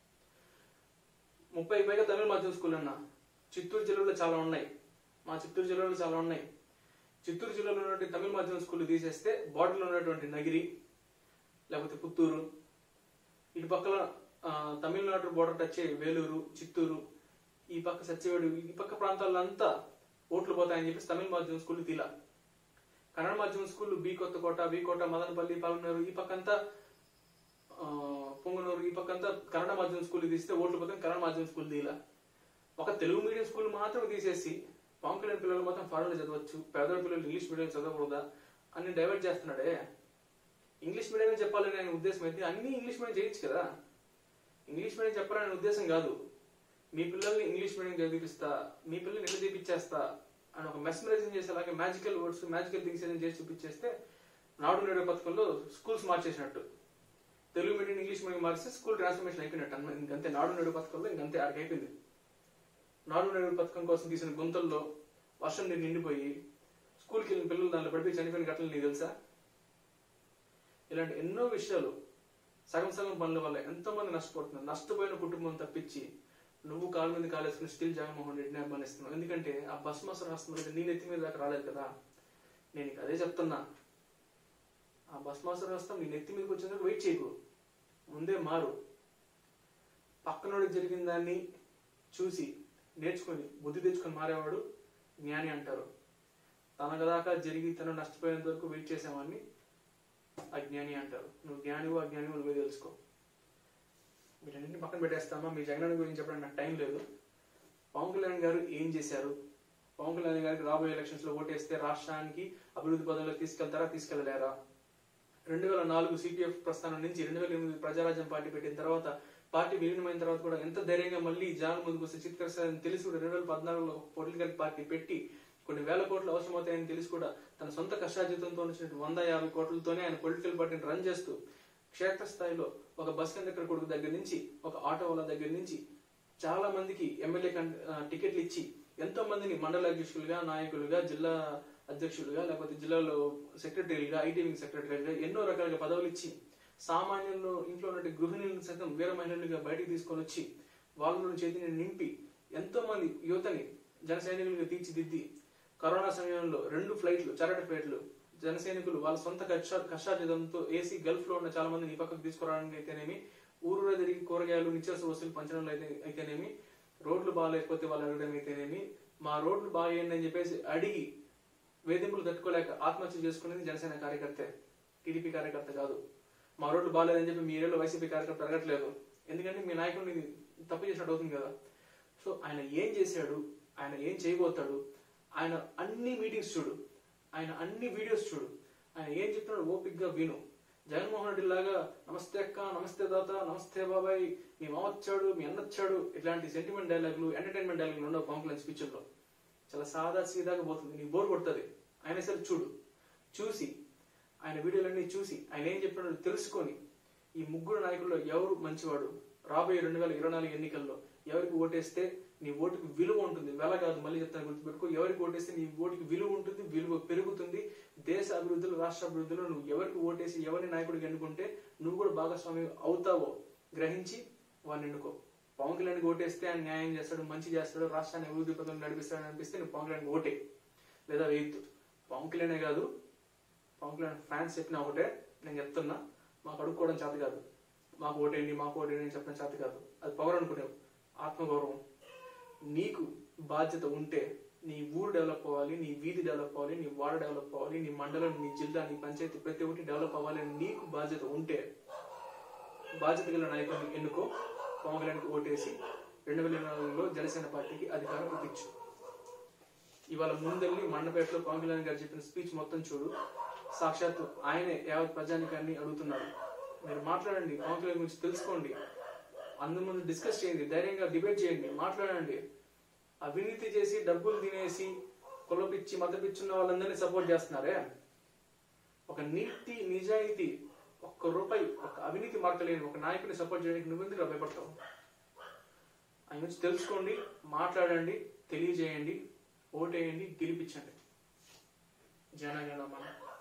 ముప్పై పైగా తమిళ మాధ్యమం స్కూల్ అన్న చిత్తూరు జిల్లాలో చాలా ఉన్నాయి మా చిత్తూరు జిల్లాలో చాలా ఉన్నాయి చిత్తూరు జిల్లాలో ఉన్నటువంటి తమిళ మాధ్యమం స్కూల్ తీసేస్తే బార్డర్లో ఉన్నటువంటి నగిరి లేకపోతే పుత్తూరు ఇటు పక్కల ఆ, తమిళనాడు బోర్డర్ టచ్ అయ్యే వేలూరు చిత్తూరు ఈ పక్క సత్యవేడు ఈ పక్క ప్రాంతాల్లో అంతా ఓట్లు పోతాయని చెప్పేసి తమిళ మాధ్యమం స్కూల్ తీలా కన్నడ మాధ్యమం school B Kothakota B Kota Madanapalle Palanuru ఈ పక్కంతా ఆ, పొంగనూరు ఈ పక్కంతా కన్నడ మాధ్యమం స్కూల్ తీస్తే ఓట్లు పోతాయి కన్నడ మాధ్యమం స్కూల్ తీలా ఒక తెలుగు మీడియం స్కూల్ మాత్రం తీసేసి పవన్ కళ్యాణ్ పిల్లలు మాత్రం ఫారెన్ చదవచ్చు పేదల పిల్లలు ఇంగ్లీష్ మీడియం చదవకూడదా అని డైవర్ట్ చేస్తున్నాడే ఇంగ్లీష్ మీడియం చెప్పాలని ఆయన ఉద్దేశం అయితే అన్ని ఇంగ్లీష్ మీడియం చేయొచ్చు కదా ఇంగ్లీష్ మీడియం చెప్పాలని ఉద్దేశం కాదు మీ పిల్లల్ని ఇంగ్లీష్ మీడియం చదివిపిస్తా మీ పిల్లల్ని ఎట్లా చదివించేస్తా అని ఒక మెస్మరైజింగ్ చేసేలాగా మ్యాజికల్ వర్డ్స్ మ్యాజికల్ థింగ్స్ ఏదైనా చేసి చూపించేస్తే నాడు నేడు పథకంలో స్కూల్స్ మార్చేసినట్టు తెలుగు మీడియం ఇంగ్లీష్ మీడియం మార్చితే స్కూల్ ట్రాన్స్ఫర్మేషన్ అయిపోయినట్టు అన్నమాట ఇంకంతే నాడు నేడు పథకంలో ఇంకంతే ఆడికి అయిపోయింది నాడు నేడు పథకం కోసం తీసిన గుంతల్లో వర్షం నీరు నిండిపోయి స్కూల్కి వెళ్ళిన పిల్లలు దాంట్లో పడిపోయి చనిపోయిన ఘటనలు నీకు తెలుసా ఇలాంటి ఎన్నో విషయాలు సగం సగం పనుల వల్ల ఎంతో మంది నష్టపోతున్నారు నష్టపోయిన కుటుంబం తప్పించి నువ్వు కాలు మీద కాలేసుకుని స్టిల్ జగన్మోహన్ రెడ్డిని అభిమానిస్తున్నావు ఎందుకంటే ఆ బస్ మసలు రాస్తున్నది నీ నెత్తి మీద దాకా రాలేదు కదా నేను నీకు అదే చెప్తున్నా ఆ బస్ మాసలు రాస్తాం నీ నెత్తి మీదకి వచ్చేందుకు వెయిట్ చేయకు ముందే మారు పక్కనోడికి జరిగిన దాన్ని చూసి నేర్చుకొని బుద్ధి తెచ్చుకొని మారేవాడు జ్ఞాని అంటారు తనకు దాకా జరిగి తను నష్టపోయేంత వరకు వెయిట్ చేసేవాడిని అజ్ఞాని అంటారు నువ్వు జ్ఞానివో అజ్ఞానివో నువ్వే తెలుసుకో వీటన్నింటిని పక్కన పెట్టేస్తామా మీ జగన్ గురించి చెప్పడానికి నాకు టైం లేదు పవన్ కళ్యాణ్ గారు ఏం చేశారు పవన్ కళ్యాణ్ గారికి రాబోయే ఎలక్షన్స్ లో ఓటేస్తే రాష్ట్రానికి అభివృద్ధి పదంలో తీసుకెళ్తారా తీసుకెళ్లలేరా రెండు వేల నాలుగు సిపిఎఫ్ ప్రస్థానం నుంచి రెండు వేల ఎనిమిది ప్రజారాజ్యం పార్టీ పెట్టిన తర్వాత పార్టీ విలీనమైన తర్వాత కూడా ఎంత ధైర్యంగా మళ్ళీ జాన్ ముందుకు వస్తే చిత్కరిస్తారని తెలిసి కూడా రెండు వేల పద్నాలుగులో పొలిటికల్ పార్టీ పెట్టి కొన్ని వేల కోట్లు అవసరమవుతాయని తెలిసి కూడా తన సొంత కష్టార్జితంతో వచ్చిన వంద యాభై కోట్లతోనే ఆయన పొలిటికల్ పార్టీని రన్ చేస్తూ క్షేత్రస్థాయిలో ఒక బస్ కండక్టర్ కొడుకు దగ్గర నుంచి ఒక ఆటో వాళ్ళ దగ్గర నుంచి చాలా మందికి ఎమ్మెల్యే కం- ఆ, టికెట్లు ఇచ్చి ఎంతో మందిని మండల అధ్యక్షులుగా నాయకులుగా జిల్లా అధ్యక్షులుగా లేకపోతే జిల్లాలో సెక్రటరీలుగా ఐటీ వింగ్ సెక్రటరీలుగా ఎన్నో రకాలుగా పదవులు ఇచ్చి సామాన్యుల్లో ఇంట్లో ఉన్న గృహిణులను సైతం వీర మహిళలుగా బయటికి తీసుకొని వచ్చి వాళ్ళ చేతిని నింపి ఎంతో మంది యువతని జన సైనికులుగా తీర్చిదిద్ది కరోనా సమయంలో రెండు ఫ్లైట్లు చరటి ఫ్లైట్లు జన సైనికులు వాళ్ళ సొంత కష్ట కష్టార్జితంతో ఏసీ గల్ఫ్ లో ఉన్న చాలా మందిని ఈ పక్కకు తీసుకురావడానికి అయితేనేమి ఊరూరా తిరిగి కూరగాయలు నిత్యావసర వస్తువులు పంచడంలో అయితే అయితేనేమి రోడ్లు బాగాలేకపోతే వాళ్ళు అడగడం అయితేనేమి మా రోడ్లు బాగేయండి అని చెప్పేసి అడిగి వేధింపులు తట్టుకోలేక ఆత్మహత్య చేసుకునేది జనసేన కార్యకర్తే టీడీపీ కార్యకర్త కాదు మా రోడ్లు బాగాలేదని చెప్పి మీ ఏరియాలో వైసీపీ కార్యకర్త అడగట్లేదు ఎందుకంటే మీ నాయకుడిని తప్పు చేసినట్టు అవుతుంది కదా సో ఆయన ఏం చేశాడు ఆయన ఏం చేయబోతాడు ఆయన అన్ని మీటింగ్స్ చూడు ఆయన అన్ని వీడియోస్ చూడు ఆయన ఏం చెప్తున్నాడు ఓపిక్గా విను జగన్మోహన్ రెడ్డి లాగా నమస్తే అక్క నమస్తే దాత నమస్తే బాబాయ్ మీ మామ వచ్చాడు మీ అన్న వచ్చాడు ఇట్లాంటి సెంటిమెంట్ డైలాగులు ఎంటర్టైన్మెంట్ డైలాగులు ఉండవు పవన్ కళ్యాణ్ స్పీచ్ల్లో చాలా సాదా సీదాగా పోతుంది నీకు బోర్ కొడుతుంది ఆయన సరే చూడు చూసి ఆయన వీడియోలన్నీ చూసి ఆయన ఏం చెప్పినాడో తెలుసుకొని ఈ ముగ్గురు నాయకుల్లో ఎవరు మంచివాడు రాబోయే రెండు వేల ఇరవై నాలుగు ఎన్నికల్లో ఎవరికి ఓటేస్తే నీ ఓటుకి విలువ ఉంటుంది వెల కాదు మళ్ళీ చెప్తాను గుర్తుపెట్టుకో ఎవరికి ఓటేస్తే నీ ఓటుకి విలువ ఉంటుంది విలువ పెరుగుతుంది దేశ అభివృద్ధిలో రాష్ట్ర అభివృద్ధిలో నువ్వు ఎవరికి ఓటేసి ఎవరిని నాయకుడికి ఎన్నుకుంటే నువ్వు కూడా భాగస్వామి అవుతావో గ్రహించి వాడిని ఎన్నుకో పవన్ కళ్యాణ్కి ఓటేస్తే ఆయన న్యాయం చేస్తాడు మంచి చేస్తాడు రాష్ట్రాన్ని అభివృద్ధి పథకం నడిపిస్తాడు అనిపిస్తే నువ్వు పవన్ కళ్యాణ్కి ఓటే లేదా వేయద్దు పవన్ కళ్యాణే కాదు పవన్ కళ్యాణ్ ఫ్యాన్స్ చెప్పిన ఒకటే నేను చెప్తున్నా మాకు అడుక్కోవడం చేత కాదు మాకు ఓటేయండి మాకు ఓటేయండి అని చెప్పడం చేత కాదు అది పవర్ అనుకునేవు ఆత్మగౌరవం నీకు బాధ్యత ఉంటే నీ ఊరు డెవలప్ అవ్వాలి నీ వీధి డెవలప్ అవ్వాలి నీ వార్డు డెవలప్ అవ్వాలి నీ మండలం నీ జిల్లా నీ పంచాయతీ ప్రతి ఒక్కటి డెవలప్ అవ్వాలి అని నీకు బాధ్యత ఉంటే బాధ్యత గల నాయకుడిని ఎన్నుకో పవన్ కళ్యాణ్కి ఓటేసి రెండు వేల ఇరవై నాలుగులో జనసేన పార్టీకి అధికారం ఇప్పించు ఇవాళ ముందెళ్ళి మండపేటలో పవన్ కళ్యాణ్ గారు చెప్పిన స్పీచ్ మొత్తం చూడు సాక్షాత్తు ఆయనే యావత్ ప్రజానికాన్ని అడుగుతున్నారు మీరు మాట్లాడండి పవన్ కళ్యాణ్ గురించి తెలుసుకోండి అందరి ముందు డిస్కస్ చేయండి ధైర్యంగా డిబేట్ చేయండి మాట్లాడండి అవినీతి చేసి డబ్బులు తినేసి కులపిచ్చి మతపిచ్చున్న వాళ్ళందరినీ సపోర్ట్ చేస్తున్నారే ఒక నీతి నిజాయితీ ఒక్క రూపాయి ఒక అవినీతి మార్కలేని ఒక నాయకుడిని సపోర్ట్ చేయడానికి నువ్వెందుకు భయపడతావు ఆయన గురించి తెలుసుకోండి మాట్లాడండి తెలియజేయండి ఓటేయండి గెలిపించండి జనగణ మన